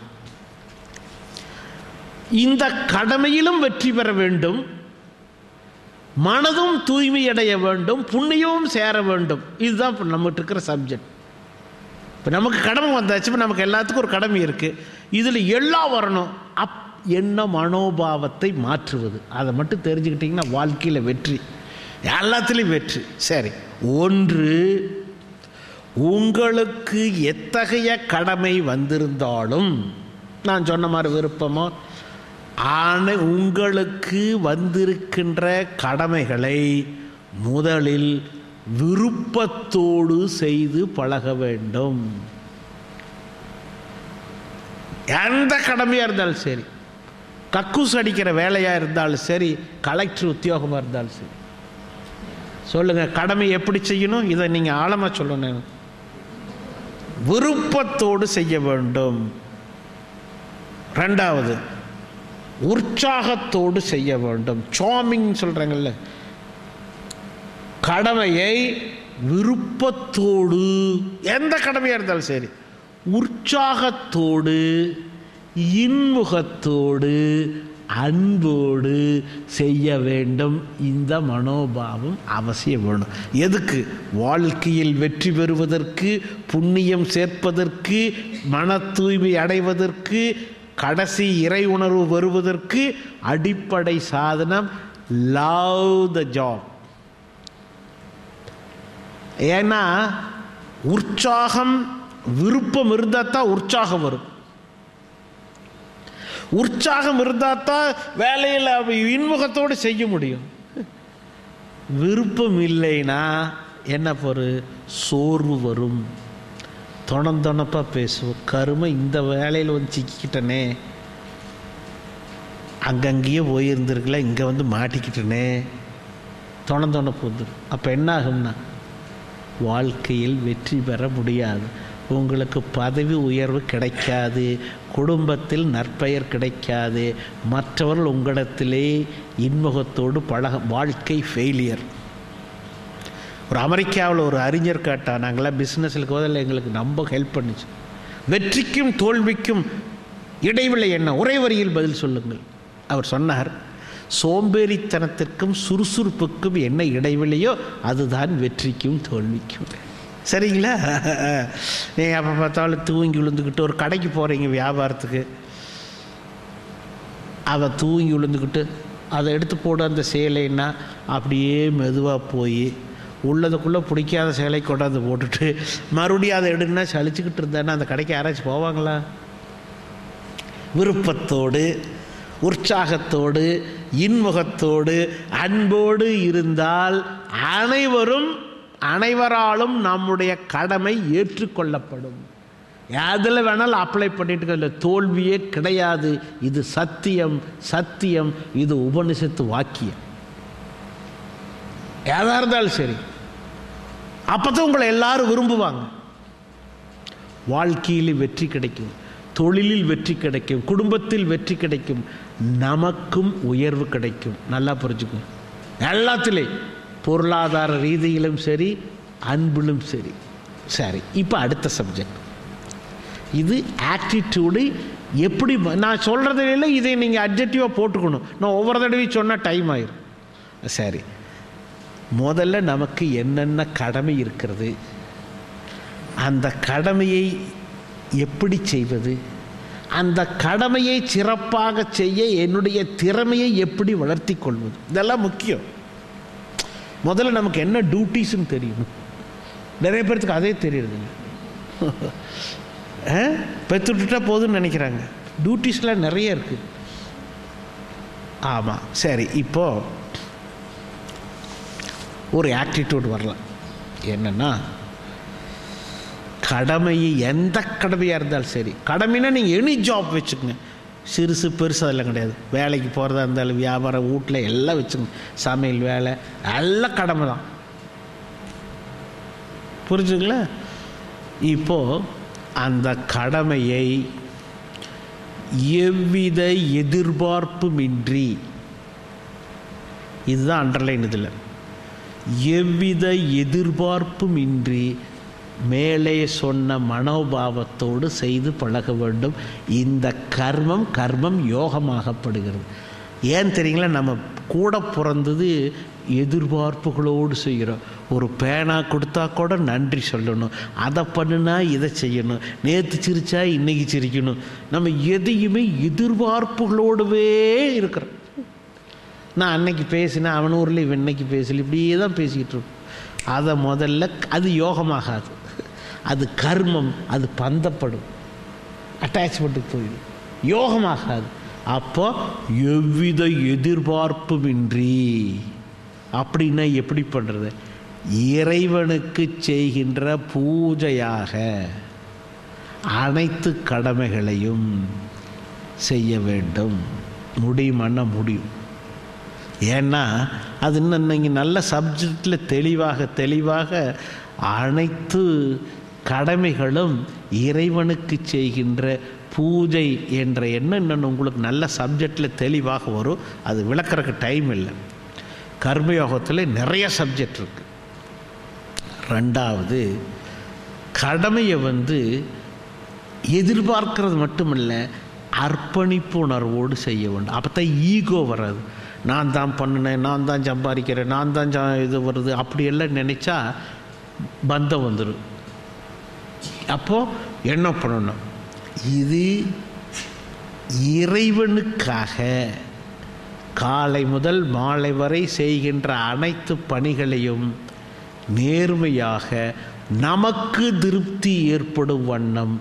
இந்த கடமையிலும் வெற்றி பெற வேண்டும் மனதும் தூய்மையடைய வேண்டும் புண்ணியமும் சேர வேண்டும் இதுதான் இப்போ நம்மகிட்ட இருக்கிற சப்ஜெக்ட் இப்போ நமக்கு கடமை வந்தாச்சு இப்போ நமக்கு எல்லாத்துக்கும் ஒரு கடமை இருக்குது இதில் எல்லாம் வரணும் அப் என்ன மனோபாவத்தை மாற்றுவது அதை மட்டும் தெரிஞ்சுக்கிட்டிங்கன்னா வாழ்க்கையில் வெற்றி எல்லாத்துலேயும் வெற்றி சரி ஒன்று உங்களுக்கு எத்தகைய கடமை வந்திருந்தாலும் நான் சொன்ன மாதிரி விருப்பமோ ஆனால் உங்களுக்கு வந்திருக்கின்ற கடமைகளை முதலில் விருப்பத்தோடு செய்து பழக வேண்டும் எந்த கடமையாக இருந்தாலும் சரி கக்கூஸ் அடிக்கிற வேலையாக இருந்தாலும் சரி கலெக்டர் உத்தியோகமாக இருந்தாலும் சரி சொல்லுங்கள் கடமை எப்படி செய்யணும் இதை நீங்கள் ஆழமாக சொல்லணும் விருப்பத்தோடு செய்ய வேண்டும் ரெண்டாவது உற்சாகத்தோடு செய்ய வேண்டும் சாமிங் சொல்கிறாங்கல்ல கடமையை விருப்பத்தோடு எந்த கடமையாக இருந்தாலும் சரி உற்சாகத்தோடு இன்முகத்தோடு அன்போடு செய்ய வேண்டும் இந்த மனோபாவம் அவசியம் வேணும் எதுக்கு வாழ்க்கையில் வெற்றி பெறுவதற்கு புண்ணியம் சேர்ப்பதற்கு மன தூய்மை அடைவதற்கு கடைசி இறை உணர்வு வருவதற்கு அடிப்படை சாதனம் லவ் த ஜாப் ஏன்னா உற்சாகம் விருப்பம் இருந்தால் தான் உற்சாகம் வரும் உற்சாகம் இருந்தால் தான் வேலையில் இன்முகத்தோடு செய்ய முடியும் விருப்பம் இல்லைன்னா என்ன பொரு சோர்வு வரும் தொணந்தொணப்பாக பேசுவோம் கருமை இந்த வேலையில் வந்து சிக்கிக்கிட்டனே அங்கங்கேயே போயிருந்துருக்கல இங்கே வந்து மாட்டிக்கிட்டனே தொணந்தொணப்பு வந்துடும் அப்போ என்ன ஆகும்னா வாழ்க்கையில் வெற்றி பெற முடியாது உங்களுக்கு பதவி உயர்வு கிடைக்காது குடும்பத்தில் நற்பெயர் கிடைக்காது மற்றவர்கள் உங்களிடத்திலே இன்முகத்தோடு பழக வாழ்க்கை ஃபெயிலியர் ஒரு அமெரிக்காவில் ஒரு அறிஞர் கேட்டால் நாங்களாம் பிஸ்னஸில் போதில் எங்களுக்கு ரொம்ப ஹெல்ப் பண்ணுச்சு வெற்றிக்கும் தோல்விக்கும் இடைவெளி என்ன ஒரே வரியில் பதில் சொல்லுங்கள் அவர் சொன்னார் சோம்பேறித்தனத்திற்கும் சுறுசுறுப்புக்கும் என்ன இடைவெளியோ அதுதான் வெற்றிக்கும் தோல்விக்கும் சரிங்களா நீங்கள் அப்போ பார்த்தாலும் தூங்கி விழுந்துக்கிட்டு ஒரு கடைக்கு போகிறீங்க வியாபாரத்துக்கு அவள் தூங்கி விழுந்துக்கிட்டு அதை எடுத்து போட அந்த சேலைன்னா அப்படியே மெதுவாக போய் உள்ளதுக்குள்ளே பிடிக்காத சேலை கொண்டாந்து போட்டுட்டு மறுபடியும் அதை எடுன்னா சலிச்சுக்கிட்டு இருந்தேன்னா அந்த கடைக்கு யாராச்சும் போவாங்களா விருப்பத்தோடு உற்சாகத்தோடு இன்முகத்தோடு அன்போடு இருந்தால் அனைவரும் அனைவராலும் நம்முடைய கடமை ஏற்றுக்கொள்ளப்படும் எதில் வேணாலும் அப்ளை பண்ணிட்டு இதில் தோல்வியே கிடையாது இது சத்தியம் சத்தியம் இது உபனிஷத்து வாக்கியம் எதா இருந்தாலும் சரி அப்போ தான் உங்களை எல்லாரும் விரும்புவாங்க வாழ்க்கையில் வெற்றி கிடைக்கும் தொழிலில் வெற்றி கிடைக்கும் குடும்பத்தில் வெற்றி கிடைக்கும் நமக்கும் உயர்வு கிடைக்கும் நல்லா புரிஞ்சுக்கும் எல்லாத்துலேயும் பொருளாதார ரீதியிலும் சரி அன்பிலும் சரி சரி இப்போ அடுத்த சப்ஜெக்ட் இது ஆட்டிடியூடு எப்படி ம- நான் சொல்கிறதுல இதை நீங்கள் அப்ஜெக்டிவாக போட்டுக்கணும் நான் ஒவ்வொரு தடவையும் சொன்னால் டைம் ஆயிரும் சரி முதல்ல நமக்கு என்னென்ன கடமை இருக்கிறது அந்த கடமையை எப்படி செய்வது அந்த கடமையை சிறப்பாக செய்ய என்னுடைய திறமையை எப்படி வளர்த்தி கொள்வது இதெல்லாம் முக்கியம் முதல்ல நமக்கு என்ன டியூட்டிஸ்ன்னு தெரியணும் நிறைய பேர்த்துக்கு அதே தெரியறதில்ல பெற்றுட்டா போதும்னு நினைக்கிறாங்க டியூட்டிஸ்லாம் நிறைய இருக்குது ஆமாம் சரி இப்போது ஒரு ஆட்டிடியூட் வரலாம் என்னென்னா கடமையை எந்த கடமையாக இருந்தாலும் சரி கடமைனா நீங்கள் எனி ஜாப் வச்சுக்கோங்க சிறுசு பெருசு அதெல்லாம் கிடையாது வேலைக்கு போகிறதா இருந்தாலும் வியாபாரம் வீட்டில் எல்லாம் வச்சுக்கோங்க சமையல் வேலை எல்லாம் கடமை தான் புரிஞ்சுங்களா இப்போது அந்த கடமையை எவ்வித எதிர்பார்ப்புமின்றி இதுதான் அண்டர்லைன் இதில் எவ்வித எதிர்பார்ப்புமின்றி மேலே சொன்ன மனோபாவத்தோடு செய்து பழக வேண்டும் இந்த கர்மம் கர்மம் யோகமாகப்படுகிறது ஏன் தெரியுங்களா நம்ம கூட பிறந்தது எதிர்பார்ப்புகளோடு செய்கிறோம் ஒரு பேனா கொடுத்தா கூட நன்றி சொல்லணும் அதை பண்ணுனா இதை செய்யணும் நேற்று சிரிச்சா இன்னைக்கு சிரிக்கணும் நம்ம எதையுமே எதிர்பார்ப்புகளோடவே இருக்கிறோம் நான் அன்னைக்கு பேசினேன் அவன் ஊரில் இவன் இன்னைக்கு பேசல இப்படியே தான் பேசிக்கிட்டு இருக்கோம் அதை முதல்ல அது யோகமாகாது அது கர்மம் அது பந்தப்படும் அட்டாச்மெண்ட்டுக்கு போயிடும் யோகமாகாது அப்போ எவ்வித எதிர்பார்ப்புமின்றி அப்படின்னா எப்படி பண்ணுறது இறைவனுக்கு செய்கின்ற பூஜையாக அனைத்து கடமைகளையும் செய்ய வேண்டும் முடியுமான்னா முடியும் ஏன்னா அது இன்னும் நீங்கள் நல்ல சப்ஜெக்டில் தெளிவாக தெளிவாக அனைத்து கடமைகளும் இறைவனுக்கு செய்கின்ற பூஜை என்ற எண்ணம் இன்னும் உங்களுக்கு நல்ல சப்ஜெக்டில் தெளிவாக வரும் அது விளக்கறதுக்கு டைம் இல்லை கர்மயோகத்தில் நிறைய சப்ஜெக்ட் இருக்குது ரெண்டாவது கடமையை வந்து எதிர்பார்க்கறது மட்டுமல்ல அர்ப்பணிப்பு உணர்வோடு செய்ய வேண்டும் அப்போ தான் ஈகோ வராது நான் தான் பண்ணினேன் நான் தான் சம்பாதிக்கிறேன் நான் தான் ஜா இது வருது அப்படியெல்லாம் நினச்சா பந்தம் வந்துடும் அப்போது என்ன பண்ணணும் இது இறைவனுக்காக காலை முதல் மாலை வரை செய்கின்ற அனைத்து பணிகளையும் நேர்மையாக நமக்கு திருப்தி ஏற்படும் வண்ணம்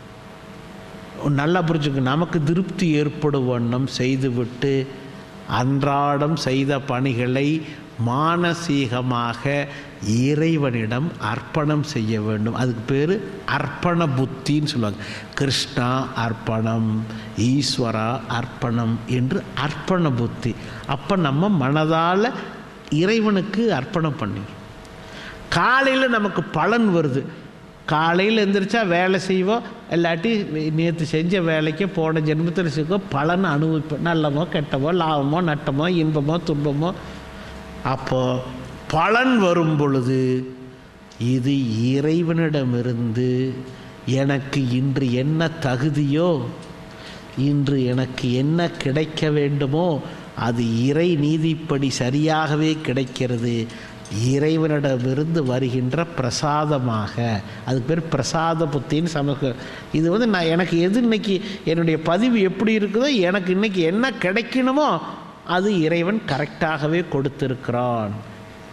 நல்லா புரிஞ்சுங்க நமக்கு திருப்தி ஏற்படும் வண்ணம் செய்துவிட்டு அன்றாடம் செய்த பணிகளை மானசீகமாக இறைவனிடம் அர்ப்பணம் செய்ய வேண்டும் அதுக்கு பேர் அர்ப்பண புத்தின்னு சொல்லுவாங்க கிருஷ்ணா அர்ப்பணம் ஈஸ்வரா அர்ப்பணம் என்று அர்ப்பண புத்தி அப்போ நம்ம மனதால் இறைவனுக்கு அர்ப்பணம் பண்ணிடுறோம் காலையில் நமக்கு பலன் வருது காலையில் எந்திரிச்சா வேலை செய்வோம் இல்லாட்டி நேற்று செஞ்ச வேலைக்கு போன ஜென்மத்தில் செய்வோ பலன் அனுபவிப்போம் நல்லமோ கெட்டமோ லாபமோ நட்டமோ இன்பமோ துன்பமோ அப்போது பலன் வரும் பொழுது இது இறைவனிடமிருந்து எனக்கு இன்று என்ன தகுதியோ இன்று எனக்கு என்ன கிடைக்க வேண்டுமோ அது இறை நீதிப்படி சரியாகவே கிடைக்கிறது இறைவனிடமிருந்து வருகின்ற பிரசாதமாக அதுக்கு பேர் பிரசாத புத்தின்னு சமூக இது வந்து நான் எனக்கு எது இன்னைக்கு என்னுடைய பதிவு எப்படி இருக்குதோ எனக்கு இன்னைக்கு என்ன கிடைக்கணுமோ அது இறைவன் கரெக்டாகவே கொடுத்திருக்கிறான்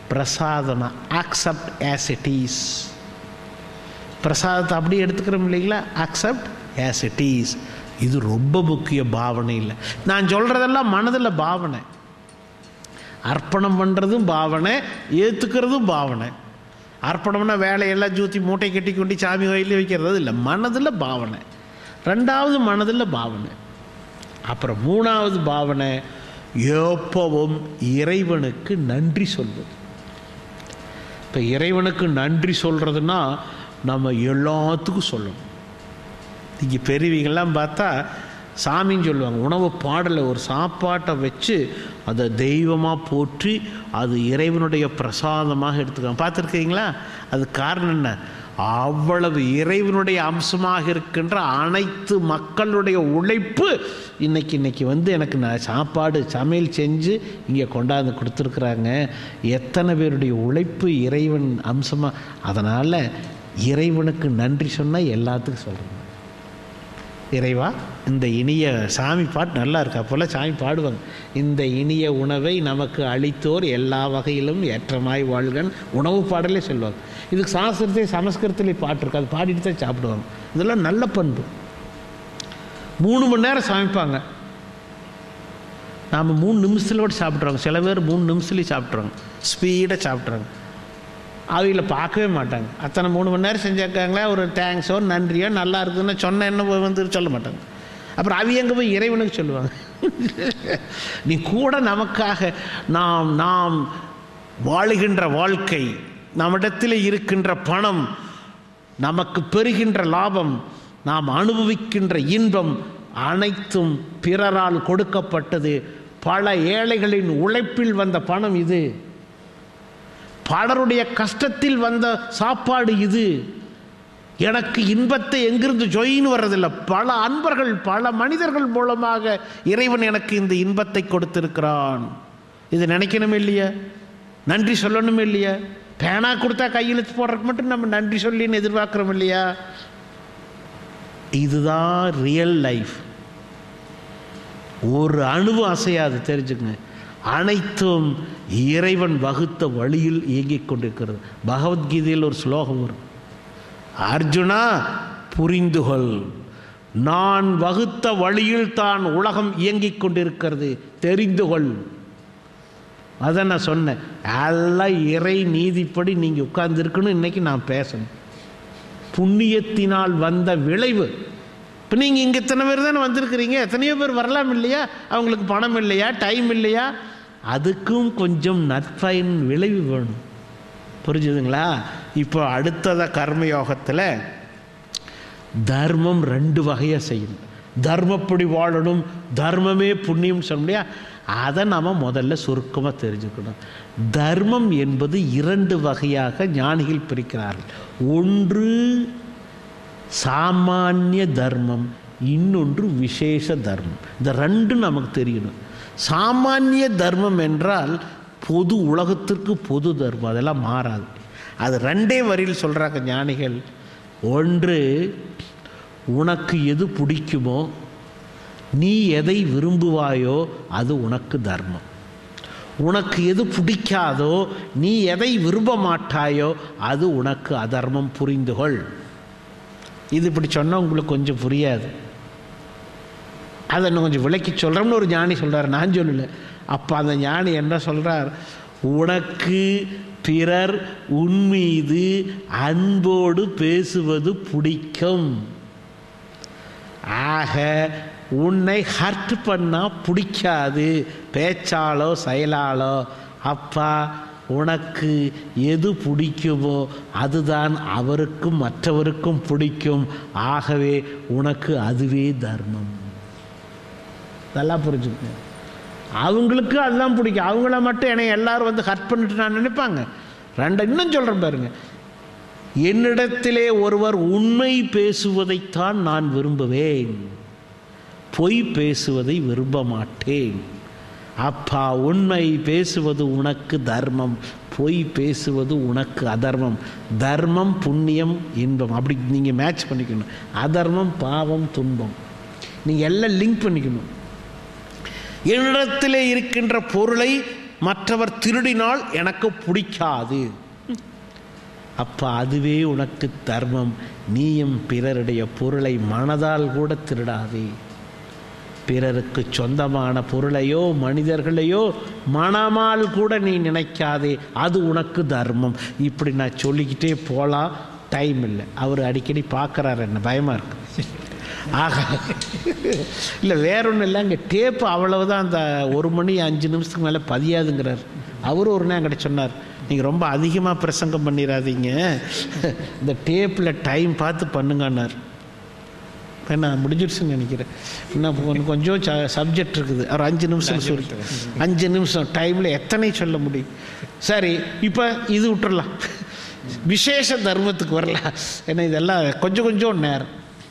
பிரசாதனா அக்செப்ட் ஆஸ் இட் இஸ் பிரசாதத்தை அப்படியே எடுத்துக்கிறோம் இல்லைங்களா அக்செப்ட் ஆஸ் இட் இஸ் இது ரொம்ப முக்கிய பாவனை இல்லை நான் சொல்கிறதெல்லாம் மனதில் பாவனை அர்ப்பணம் பண்ணுறதும் பாவனை ஏற்றுக்கிறதும் பாவனை அர்ப்பணம்னா வேலையெல்லாம் ஜூத்தி மூட்டை கட்டி கொண்டு சாமி கோயிலே வைக்கிறது இல்லை மனதில் பாவனை ரெண்டாவது மனதில் பாவனை அப்புறம் மூணாவது பாவனை எப்பவும் இறைவனுக்கு நன்றி சொல்வது இப்போ இறைவனுக்கு நன்றி சொல்கிறதுனா நம்ம எல்லாத்துக்கும் சொல்லணும் இங்கே பெரியவங்கெல்லாம் பார்த்தா சாமின்னு சொல்லுவாங்க உணவு பாடலை ஒரு சாப்பாட்டை வச்சு அதை தெய்வமாக போற்றி அது இறைவனுடைய பிரசாதமாக எடுத்துக்காங்க பார்த்துருக்கீங்களா அது காரணம் என்ன அவ்வளவு இறைவனுடைய அம்சமாக இருக்கின்ற அனைத்து மக்களுடைய உழைப்பு இன்னைக்கு இன்னைக்கு வந்து எனக்கு நான் சாப்பாடு சமையல் செஞ்சு இங்கே கொண்டாந்து கொடுத்துருக்குறாங்க எத்தனை பேருடைய உழைப்பு இறைவன் அம்சமாக அதனால் இறைவனுக்கு நன்றி சொன்னால் எல்லாத்துக்கும் சொல்கிறேன் இறைவா இந்த இனிய சாமி பாட்டு நல்லா இருக்கு அப்போல்லாம் சாமி பாடுவாங்க இந்த இனிய உணவை நமக்கு அளித்தோர் எல்லா வகையிலும் ஏற்றமாய் வாழ்கன் உணவு பாடலே சொல்லுவாங்க இதுக்கு சாஸ்திரத்தை சமஸ்கிருதத்திலே பாட்டு இருக்கு அது பாடிட்டு தான் சாப்பிடுவாங்க இதெல்லாம் நல்ல பண்பு மூணு மணி நேரம் சமைப்பாங்க நாம் மூணு நிமிஷத்தில் கூட சாப்பிட்ருவாங்க சில பேர் மூணு நிமிஷத்துலேயும் சாப்பிட்ருவாங்க ஸ்பீடாக சாப்பிட்றாங்க அவங்கள பார்க்கவே மாட்டாங்க அத்தனை மூணு மணி நேரம் செஞ்சாக்காங்களே ஒரு தேங்க்ஸோ நன்றியோ நல்லா இருக்குதுன்னு சொன்ன என்ன வந்து சொல்ல மாட்டாங்க அப்புறம் அவங்க எங்கே போய் இறைவனுக்கு சொல்லுவாங்க நீ கூட நமக்காக நாம் நாம் வாழுகின்ற வாழ்க்கை நம்மிடத்தில் இருக்கின்ற பணம் நமக்கு பெறுகின்ற லாபம் நாம் அனுபவிக்கின்ற இன்பம் அனைத்தும் பிறரால் கொடுக்கப்பட்டது பல ஏழைகளின் உழைப்பில் வந்த பணம் இது பலருடைய கஷ்டத்தில் வந்த சாப்பாடு இது எனக்கு இன்பத்தை எங்கிருந்து ஜொயின்னு வர்றதில்லை பல அன்பர்கள் பல மனிதர்கள் மூலமாக இறைவன் எனக்கு இந்த இன்பத்தை கொடுத்திருக்கிறான் இது நினைக்கணும் இல்லையா நன்றி சொல்லணும் இல்லையா பேனா கொடுத்தா கையெழுத்து போடுறதுக்கு மட்டும் நம்ம நன்றி சொல்லின்னு எதிர்பார்க்குறோம் இல்லையா இதுதான் ரியல் லைஃப் ஒரு அணுவு அசையாது தெரிஞ்சுக்கங்க அனைத்தும் இறைவன் வகுத்த வழியில் இயங்கிக் கொண்டிருக்கிறது பகவத்கீதையில் ஒரு ஸ்லோகம் வரும் அர்ஜுனா புரிந்துகொள் நான் வகுத்த வழியில் தான் உலகம் இயங்கிக் கொண்டிருக்கிறது தெரிந்துகொள் அதை நான் சொன்னேன் எல்லாம் இறை நீதிப்படி நீங்கள் உட்கார்ந்துருக்குன்னு இன்னைக்கு நான் பேசணும் புண்ணியத்தினால் வந்த விளைவு இப்போ நீங்கள் இங்கே எத்தனை பேர் தானே வந்திருக்கிறீங்க எத்தனையோ பேர் வரலாம் இல்லையா அவங்களுக்கு பணம் இல்லையா டைம் இல்லையா அதுக்கும் கொஞ்சம் நற்பயன் விளைவு வேணும் புரிஞ்சுதுங்களா இப்போ அடுத்தத கர்மயோகத்தில் தர்மம் ரெண்டு வகையாக செய்யணும் தர்மப்படி வாழணும் தர்மமே புண்ணியம் சொல்ல முடியா அதை நாம் முதல்ல சுருக்கமாக தெரிஞ்சுக்கணும் தர்மம் என்பது இரண்டு வகையாக ஞானிகள் பிரிக்கிறார்கள் ஒன்று சாமானிய தர்மம் இன்னொன்று விசேஷ தர்மம் இந்த ரெண்டும் நமக்கு தெரியணும் சாமானிய தர்மம் என்றால் பொது உலகத்திற்கு பொது தர்மம் அதெல்லாம் மாறாது அது ரெண்டே வரியில் சொல்கிறாங்க ஞானிகள் ஒன்று உனக்கு எது பிடிக்குமோ நீ எதை விரும்புவாயோ அது உனக்கு தர்மம் உனக்கு எது பிடிக்காதோ நீ எதை விரும்ப மாட்டாயோ அது உனக்கு அதர்மம் புரிந்துகொள் இது இப்படி சொன்னால் உங்களுக்கு கொஞ்சம் புரியாது அதை இன்னும் கொஞ்சம் விளக்கி சொல்கிறோம்னு ஒரு ஞானி சொல்கிறார் நான் சொல்லலை அப்போ அந்த ஞானி என்ன சொல்கிறார் உனக்கு பிறர் உன்மீது அன்போடு பேசுவது பிடிக்கும் ஆக உன்னை ஹர்ட் பண்ணால் பிடிக்காது பேச்சாலோ செயலாலோ அப்பா உனக்கு எது பிடிக்குமோ அதுதான் அவருக்கும் மற்றவருக்கும் பிடிக்கும் ஆகவே உனக்கு அதுவே தர்மம் நல்லா புரிஞ்சுக்கங்க அவங்களுக்கு அதுதான் பிடிக்கும் அவங்கள மட்டும் என்னை எல்லாரும் வந்து ஹர்ட் பண்ணிட்டு நான் நினைப்பாங்க ரெண்டு இன்னும் சொல்கிறேன் பாருங்க என்னிடத்திலே ஒருவர் உண்மை பேசுவதைத்தான் நான் விரும்புவேன் பொய் பேசுவதை விரும்ப மாட்டேன் அப்பா உண்மை பேசுவது உனக்கு தர்மம் பொய் பேசுவது உனக்கு அதர்மம் தர்மம் புண்ணியம் இன்பம் அப்படி நீங்கள் மேட்ச் பண்ணிக்கணும் அதர்மம் பாவம் துன்பம் நீங்கள் எல்லாம் லிங்க் பண்ணிக்கணும் என்னிடத்திலே இருக்கின்ற பொருளை மற்றவர் திருடினால் எனக்கு பிடிக்காது அப்போ அதுவே உனக்கு தர்மம் நீயும் பிறருடைய பொருளை மனதால் கூட திருடாதே பிறருக்கு சொந்தமான பொருளையோ மனிதர்களையோ மனமால் கூட நீ நினைக்காதே அது உனக்கு தர்மம் இப்படி நான் சொல்லிக்கிட்டே போகலாம் டைம் இல்லை அவர் அடிக்கடி பார்க்குறாரு என்ன பயமாக இருக்கு ஆகா இல்லை வேற ஒன்றும் இல்லை அங்கே டேப்பு அவ்வளவுதான் அந்த ஒரு மணி அஞ்சு நிமிஷத்துக்கு மேலே பதியாதுங்கிறார் அவரும் ஒரு நேரம் என்கிட்ட சொன்னார் நீங்கள் ரொம்ப அதிகமாக பிரசங்கம் பண்ணிடாதீங்க இந்த டேப்பில் டைம் பார்த்து பண்ணுங்கன்னார் என்ன முடிஞ்சிருச்சுன்னு நினைக்கிறேன் இன்னும் இன்னும் கொஞ்சம் சப்ஜெக்ட் இருக்குது ஒரு அஞ்சு நிமிஷம் சொல்லி அஞ்சு நிமிஷம் டைமில் எத்தனை சொல்ல முடியும் சரி இப்போ இது விட்டுறலாம் விசேஷ தர்மத்துக்கு வரலாம் ஏன்னா இதெல்லாம் கொஞ்சம் கொஞ்சம் நேரம்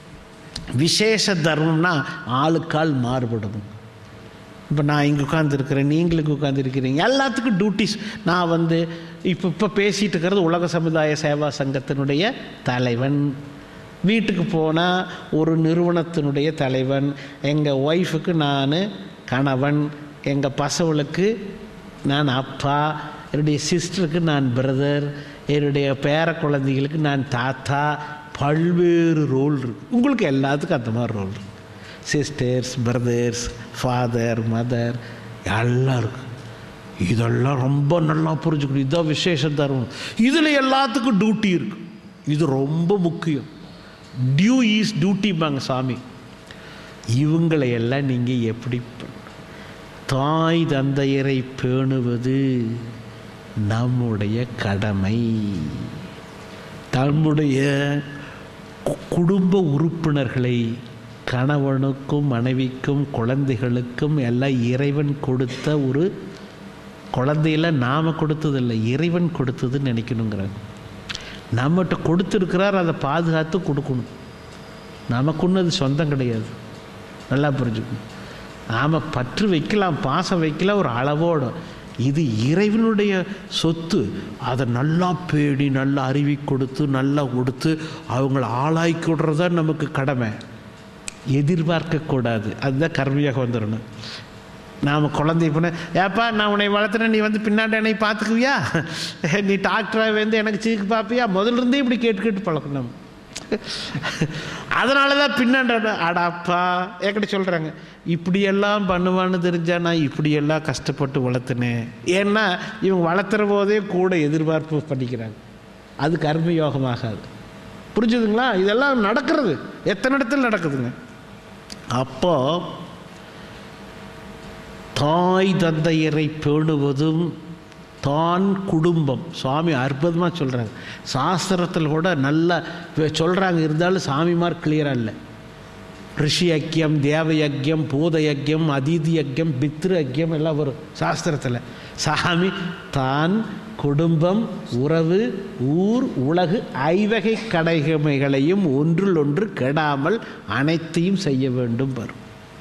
விசேஷ தர்மம்னா ஆளுக்கால் மாறுபடும் இப்போ நான் இங்கே உட்காந்துருக்கிறேன் நீங்களுக்கு உட்காந்துருக்கிறீங்க எல்லாத்துக்கும் டியூட்டிஸ் நான் வந்து இப்போ இப்போ பேசிகிட்டு இருக்கிறது உலக சமுதாய சேவா சங்கத்தினுடைய தலைவன் வீட்டுக்கு போனால் ஒரு நிறுவனத்தினுடைய தலைவன் எங்கள் ஒய்ஃபுக்கு நான் கணவன் எங்கள் பசவளுக்கு நான் அப்பா என்னுடைய சிஸ்டருக்கு நான் பிரதர் என்னுடைய பேர குழந்தைகளுக்கு நான் தாத்தா பல்வேறு ரோல் இருக்கு உங்களுக்கு எல்லாத்துக்கும் அந்த மாதிரி ரோல் இருக்கு சிஸ்டர்ஸ் பிரதர்ஸ் ஃபாதர் மதர் எல்லாம் இருக்கு இதெல்லாம் ரொம்ப நல்லா புரிஞ்சுக்கணும் இதுதான் விசேஷ தர்மம் இதில் எல்லாத்துக்கும் டியூட்டி இருக்கு இது ரொம்ப முக்கியம் டியூ இஸ் டியூட்டிம்பாங்க சாமி இவங்களை எல்லாம் நீங்கள் எப்படி தாய் தந்தையரை பேணுவது நம்முடைய கடமை நம்முடைய குடும்ப உறுப்பினர்களை கணவனுக்கும் மனைவிக்கும் குழந்தைகளுக்கும் எல்லாம் இறைவன் கொடுத்த ஒரு குழந்தையில நாம் கொடுத்ததில்லை இறைவன் கொடுத்ததுன்னு நினைக்கணுங்கிறாங்க நம்மகிட்ட கொடுத்துருக்கிறார் அதை பாதுகாத்து கொடுக்கணும் நமக்குன்னு அது சொந்தம் கிடையாது நல்லா புரிஞ்சுக்கணும் நாம் பற்று வைக்கலாம் பாசம் வைக்கலாம் ஒரு அளவோடு இது இறைவனுடைய சொத்து அதை நல்லா பேடி நல்லா அறிவி கொடுத்து நல்லா கொடுத்து அவங்கள ஆளாக்கி விடுறது தான் நமக்கு கடமை எதிர்பார்க்கக்கூடாது அதுதான் கர்மியாக வந்துடணும் நாம் குழந்தை பண்ண ஏப்பா நான் உன்னை வளர்த்துனேன் நீ வந்து பின்னாடி என்னை பார்த்துக்குவியா நீ டாக்டராக வந்து எனக்கு சீக்கு பார்ப்பியா முதல்ல இருந்தே இப்படி கேட்டு கேட்டு பழக்கணும் அதனால தான் பின்னாண்ட அடாப்பா என்கிட்ட சொல்கிறாங்க இப்படியெல்லாம் பண்ணுவான்னு தெரிஞ்சா நான் இப்படியெல்லாம் கஷ்டப்பட்டு வளர்த்துனேன் ஏன்னா இவங்க வளர்த்துற போதே கூட எதிர்பார்ப்பு பண்ணிக்கிறாங்க அது கர்ம யோகமாகாது புரிஞ்சுதுங்களா இதெல்லாம் நடக்கிறது எத்தனை இடத்துல நடக்குதுங்க அப்போ தாய் தந்தையரை பேணுவதும் தான் குடும்பம் சுவாமி அற்புதமாக சொல்கிறாங்க சாஸ்திரத்தில் கூட நல்லா சொல்கிறாங்க இருந்தாலும் சாமிமார் கிளியராக இல்லை ரிஷி யக்கியம் தேவ யக்கியம் பூத யக்கியம் அதீதி யக்கியம் பித்ரு யக்கியம் எல்லாம் வரும் சாஸ்திரத்தில் சாமி தான் குடும்பம் உறவு ஊர் உலகு ஐவகை கடைமைகளையும் ஒன்றில் ஒன்று கெடாமல் அனைத்தையும் செய்ய வேண்டும் வரும்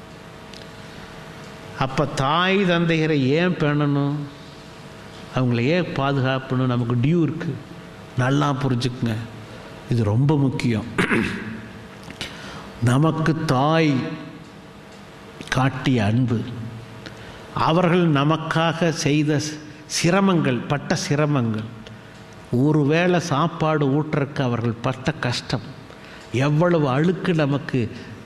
அப்போ தாய் தந்தையரை ஏன் பேணணும் அவங்கள ஏன் பாதுகாப்பணும் நமக்கு டியூ இருக்குது நல்லா புரிஞ்சுக்குங்க இது ரொம்ப முக்கியம் நமக்கு தாய் காட்டிய அன்பு அவர்கள் நமக்காக செய்த சிரமங்கள் பட்ட சிரமங்கள் ஒருவேளை சாப்பாடு ஊட்டுறக்கு அவர்கள் பட்ட கஷ்டம் எவ்வளவு அழுக்கு நமக்கு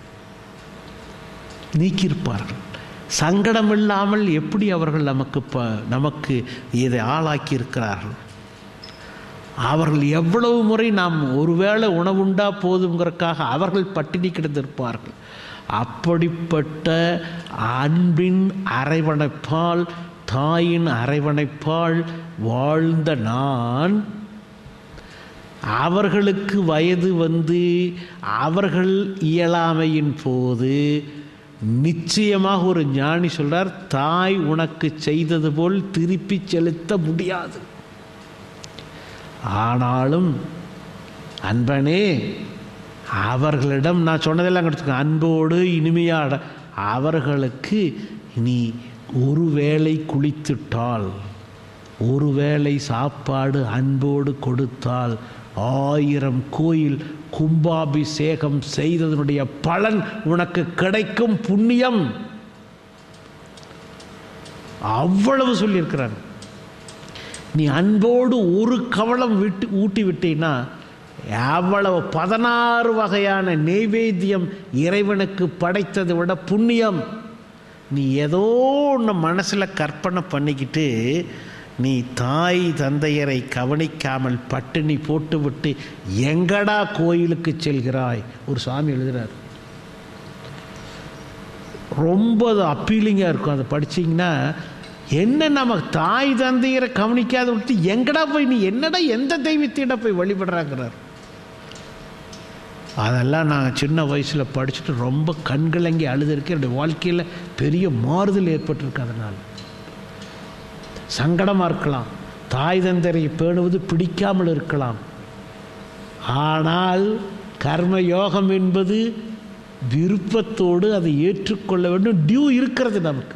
நீக்கியிருப்பார்கள் சங்கடம் இல்லாமல் எப்படி அவர்கள் நமக்கு ப நமக்கு இதை ஆளாக்கி இருக்கிறார்கள் அவர்கள் எவ்வளவு முறை நாம் ஒருவேளை உணவுண்டா போதுங்கிறதுக்காக அவர்கள் பட்டினி கிடந்திருப்பார்கள் அப்படிப்பட்ட அன்பின் அரவணைப்பால் தாயின் அரவணைப்பால் வாழ்ந்த நான் அவர்களுக்கு வயது வந்து அவர்கள் இயலாமையின் போது நிச்சயமாக ஒரு ஞானி சொல்றார் தாய் உனக்கு செய்தது போல் திருப்பி செலுத்த முடியாது ஆனாலும் அன்பனே அவர்களிடம் நான் சொன்னதெல்லாம் கிடைச்சிக்க அன்போடு இனிமையாட அவர்களுக்கு நீ ஒரு வேளை குளித்துட்டால் ஒரு வேளை சாப்பாடு அன்போடு கொடுத்தால் ஆயிரம் கோயில் கும்பாபிஷேகம் செய்ததனுடைய பலன் உனக்கு கிடைக்கும் புண்ணியம் அவ்வளவு சொல்லியிருக்கிறாங்க நீ அன்போடு ஒரு கவளம் விட்டு ஊட்டி விட்டீன்னா அவ்வளவு பதினாறு வகையான நெய்வேத்தியம் இறைவனுக்கு படைத்ததை விட புண்ணியம் நீ ஏதோ ஒன்று மனசில் கற்பனை பண்ணிக்கிட்டு நீ தாய் தந்தையரை கவனிக்காமல் பட்டினி போட்டுவிட்டு எங்கடா கோயிலுக்கு செல்கிறாய் ஒரு சாமி எழுதுறார் ரொம்ப அது அப்பீலிங்காக இருக்கும் அதை படிச்சிங்கன்னா என்ன நம்ம தாய் தந்தையரை கவனிக்காத விட்டு எங்கடா போய் நீ என்னடா எந்த தெய்வத்திட போய் வழிபடுறாங்கிறார் அதெல்லாம் நான் சின்ன வயசில் படிச்சுட்டு ரொம்ப கண்கலங்கி அழுதுருக்கேன் என்னுடைய வாழ்க்கையில் பெரிய மாறுதல் ஏற்பட்டிருக்கு அதனால் சங்கடமாக இருக்கலாம் தாய் தந்தரை பேணுவது பிடிக்காமல் இருக்கலாம் ஆனால் கர்ம யோகம் என்பது விருப்பத்தோடு அதை ஏற்றுக்கொள்ள வேண்டும் டியூ இருக்கிறது நமக்கு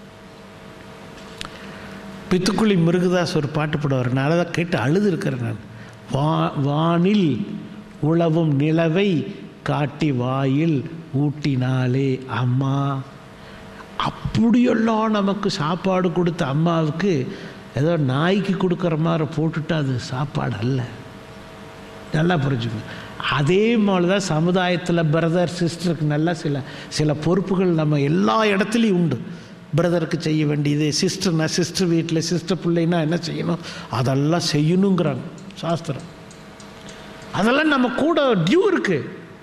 பித்துக்குழி முருகதாஸ் ஒரு பாட்டு பாடுவார் நான் அதை கேட்டு அழுது இருக்கிறேன் நான் வா வானில் உழவும் நிலவை காட்டி வாயில் ஊட்டினாலே அம்மா அப்படியெல்லாம் நமக்கு சாப்பாடு கொடுத்த அம்மாவுக்கு ஏதோ நாய்க்கு கொடுக்குற மாதிரி போட்டுட்டு அது சாப்பாடு அல்ல நல்லா புரிஞ்சுக்கணும் அதே மாதிரி தான் சமுதாயத்தில் பிரதர் சிஸ்டருக்கு நல்ல சில சில பொறுப்புகள் நம்ம எல்லா இடத்துலையும் உண்டு பிரதருக்கு செய்ய வேண்டியது சிஸ்டர்னா சிஸ்டர் வீட்டில் சிஸ்டர் பிள்ளைன்னா என்ன செய்யணும் அதெல்லாம் செய்யணுங்கிறாங்க சாஸ்திரம் அதெல்லாம் நம்ம கூட டியூ இருக்குது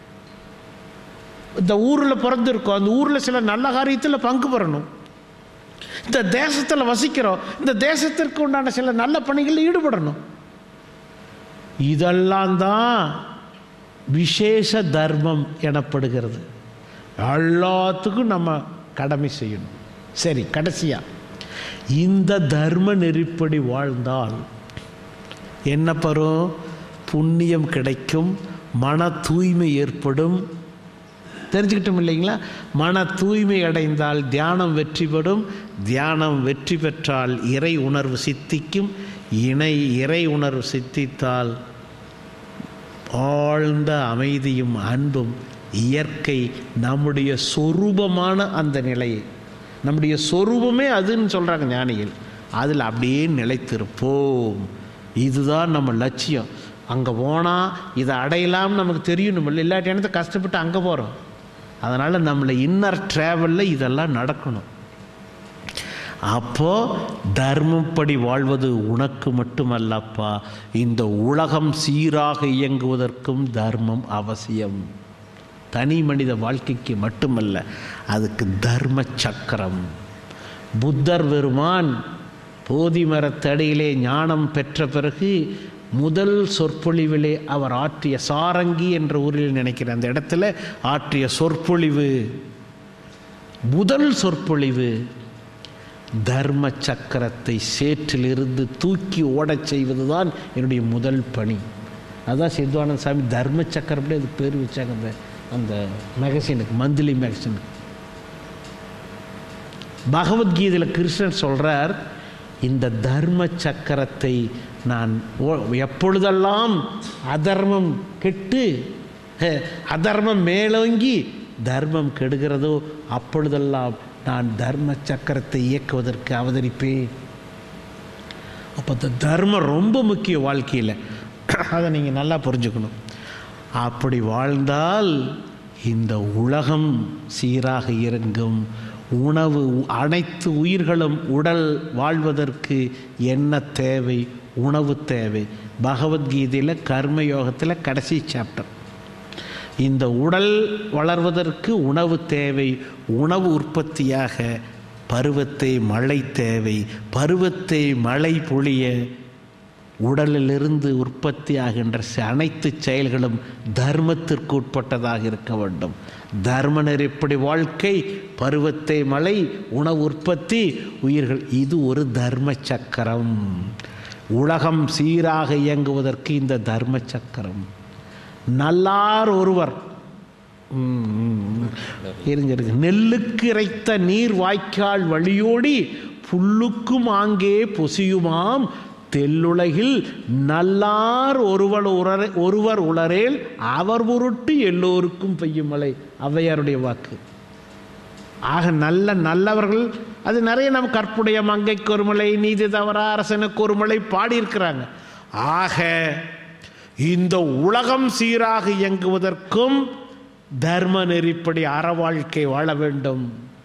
இந்த ஊரில் பிறந்திருக்கோம் அந்த ஊரில் சில நல்ல காரியத்தில் பங்கு பெறணும் இந்த தேசத்தில் வசிக்கிறோம் இந்த தேசத்திற்கு உண்டான சில நல்ல பணிகளில் ஈடுபடணும் இதெல்லாம் தான் விசேஷ தர்மம் எனப்படுகிறது எல்லாத்துக்கும் நம்ம கடமை செய்யணும் சரி கடைசியா இந்த தர்ம நெறிப்படி வாழ்ந்தால் என்ன பெறும் புண்ணியம் கிடைக்கும் மன தூய்மை ஏற்படும் தெரிஞ்சுக்கிட்டோம் இல்லைங்களா மன தூய்மை அடைந்தால் தியானம் வெற்றி பெறும் தியானம் வெற்றி பெற்றால் இறை உணர்வு சித்திக்கும் இணை இறை உணர்வு சித்தித்தால் ஆழ்ந்த அமைதியும் அன்பும் இயற்கை நம்முடைய சொரூபமான அந்த நிலையை நம்முடைய சொரூபமே அதுன்னு சொல்கிறாங்க ஞானிகள் அதில் அப்படியே நிலைத்திருப்போம் இதுதான் நம்ம லட்சியம் அங்கே போனால் இதை அடையலாம்னு நமக்கு தெரியணும் இல்லை இல்லாட்டி எனக்கு கஷ்டப்பட்டு அங்கே போகிறோம் அதனால் நம்மளை இன்னர் ட்ராவலில் இதெல்லாம் நடக்கணும் அப்போ தர்மப்படி வாழ்வது உனக்கு மட்டுமல்லப்பா இந்த உலகம் சீராக இயங்குவதற்கும் தர்மம் அவசியம் தனி மனித வாழ்க்கைக்கு மட்டுமல்ல அதுக்கு தர்ம சக்கரம் புத்தர் பெருமான் போதி மரத்தடியிலே ஞானம் பெற்ற பிறகு முதல் சொற்பொழிவிலே அவர் ஆற்றிய சாரங்கி என்ற ஊரில் நினைக்கிறேன் அந்த இடத்துல ஆற்றிய சொற்பொழிவு முதல் சொற்பொழிவு தர்ம சக்கரத்தை சேற்றிலிருந்து தூக்கி ஓடச் செய்வதுதான் என்னுடைய முதல் பணி அதான் சித்வானந்த சாமி தர்ம சக்கரப்படி அது பேர் வச்சாங்க அந்த அந்த மேகசினுக்கு மந்த்லி மேகசினுக்கு பகவத்கீதையில் கிருஷ்ணன் சொல்கிறார் இந்த தர்ம சக்கரத்தை நான் ஓ- எப்பொழுதெல்லாம் அதர்மம் கெட்டு அஹ், அதர்மம் மேலோங்கி தர்மம் கெடுகிறதோ அப்பொழுதெல்லாம் நான் தர்ம சக்கரத்தை இயக்குவதற்கு அவதரிப்பேன் அப்போ இந்த தர்மம் ரொம்ப முக்கிய வாழ்க்கையில் அதை நீங்கள் நல்லா புரிஞ்சுக்கணும் அப்படி வாழ்ந்தால் இந்த உலகம் சீராக இறங்கும் உணவு அனைத்து உயிர்களும் உடல் வாழ்வதற்கு என்ன தேவை உணவு தேவை பகவத்கீதையில் கர்மயோகத்தில் கடைசி சாப்டர் இந்த உடல் வளர்வதற்கு உணவு தேவை உணவு உற்பத்தியாக பருவத்தை மழை தேவை பருவத்தை மழை பொழிய உடலிலிருந்து உற்பத்தியாகின்ற ச- அனைத்து செயல்களும் தர்மத்திற்கு உட்பட்டதாக இருக்க வேண்டும் தர்ம நெறிப்படி வாழ்க்கை பருவத்தை மழை உணவு உற்பத்தி உயிர்கள் இது ஒரு தர்ம சக்கரம் உலகம் சீராக இயங்குவதற்கு இந்த தர்ம சக்கரம் நல்லார் ஒருவர் ம், ம், ம். இருங்க இருங்க நெல்லுக்கு இறைத்த நீர் வாய்க்கால் வழியோடி புல்லுக்கும் ஆங்கே பொசியுமாம் தெல்லுலகில் நல்லார் ஒருவர் உரர் ஒருவர் உளரேல் அவர் பொருட்டு எல்லோருக்கும் பெய்யும் மழை ஔவையாருடைய வாக்கு ஆக நல்ல நல்லவர்கள் அது நிறைய நம்ம கற்புடைய மங்கைக்கு ஒரு மலை நீதி தவற அரசனுக்கு ஒரு மலை பாடியிருக்கிறாங்க ஆக இந்த உலகம் சீராக இயங்குவதற்கும் தர்ம நெறிப்படி அற வாழ்க்கை வாழ வேண்டும்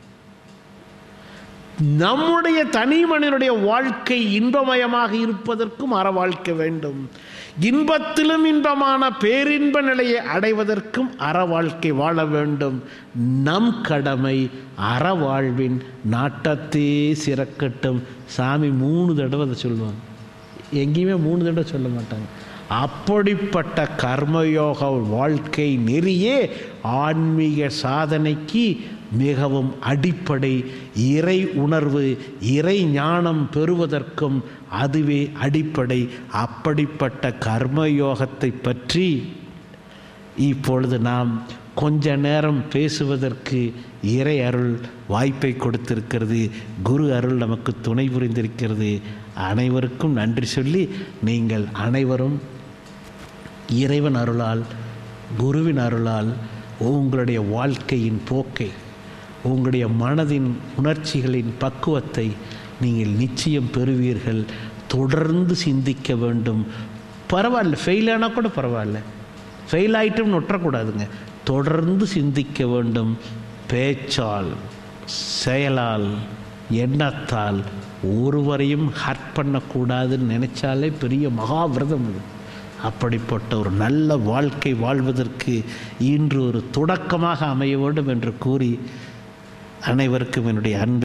நம்முடைய தனி மனிதனுடைய வாழ்க்கை இன்பமயமாக இருப்பதற்கும் அற வாழ்க்கை வேண்டும் இன்பத்திலும் இன்பமான பேரின்ப நிலையை அடைவதற்கும் அற வாழ்க்கை வாழ வேண்டும் நம் கடமை அற வாழ்வின் நாட்டத்தே சிறக்கட்டும் சாமி மூணு தடவை அதை சொல்லுவாங்க எங்கேயுமே மூணு தடவை சொல்ல மாட்டாங்க அப்படிப்பட்ட கர்மயோக வாழ்க்கை நெறியே ஆன்மீக சாதனைக்கு மிகவும் அடிப்படை இறை உணர்வு இறை ஞானம் பெறுவதற்கும் அதுவே அடிப்படை அப்படிப்பட்ட கர்மயோகத்தை பற்றி இப்பொழுது நாம் கொஞ்ச நேரம் பேசுவதற்கு இறை அருள் வாய்ப்பை கொடுத்திருக்கிறது குரு அருள் நமக்கு துணை புரிந்திருக்கிறது அனைவருக்கும் நன்றி சொல்லி நீங்கள் அனைவரும் இறைவன் அருளால் குருவின் அருளால் உங்களுடைய வாழ்க்கையின் போக்கை உங்களுடைய மனதின் உணர்ச்சிகளின் பக்குவத்தை நீங்கள் நிச்சயம் பெறுவீர்கள் தொடர்ந்து சிந்திக்க வேண்டும் பரவாயில்ல ஃபெயில் ஆனால் கூட பரவாயில்ல ஃபெயில் ஆயிட்டும் நொட்டக்கூடாதுங்க தொடர்ந்து சிந்திக்க வேண்டும் பேச்சால் செயலால் எண்ணத்தால் ஒருவரையும் ஹர்ட் பண்ணக்கூடாதுன்னு நினைச்சாலே பெரிய மகாவிரதம் இது அப்படிப்பட்ட ஒரு நல்ல வாழ்க்கை வாழ்வதற்கு இன்று ஒரு தொடக்கமாக அமைய வேண்டும் என்று கூறி அனைவருக்கும் என்னுடைய அன்பு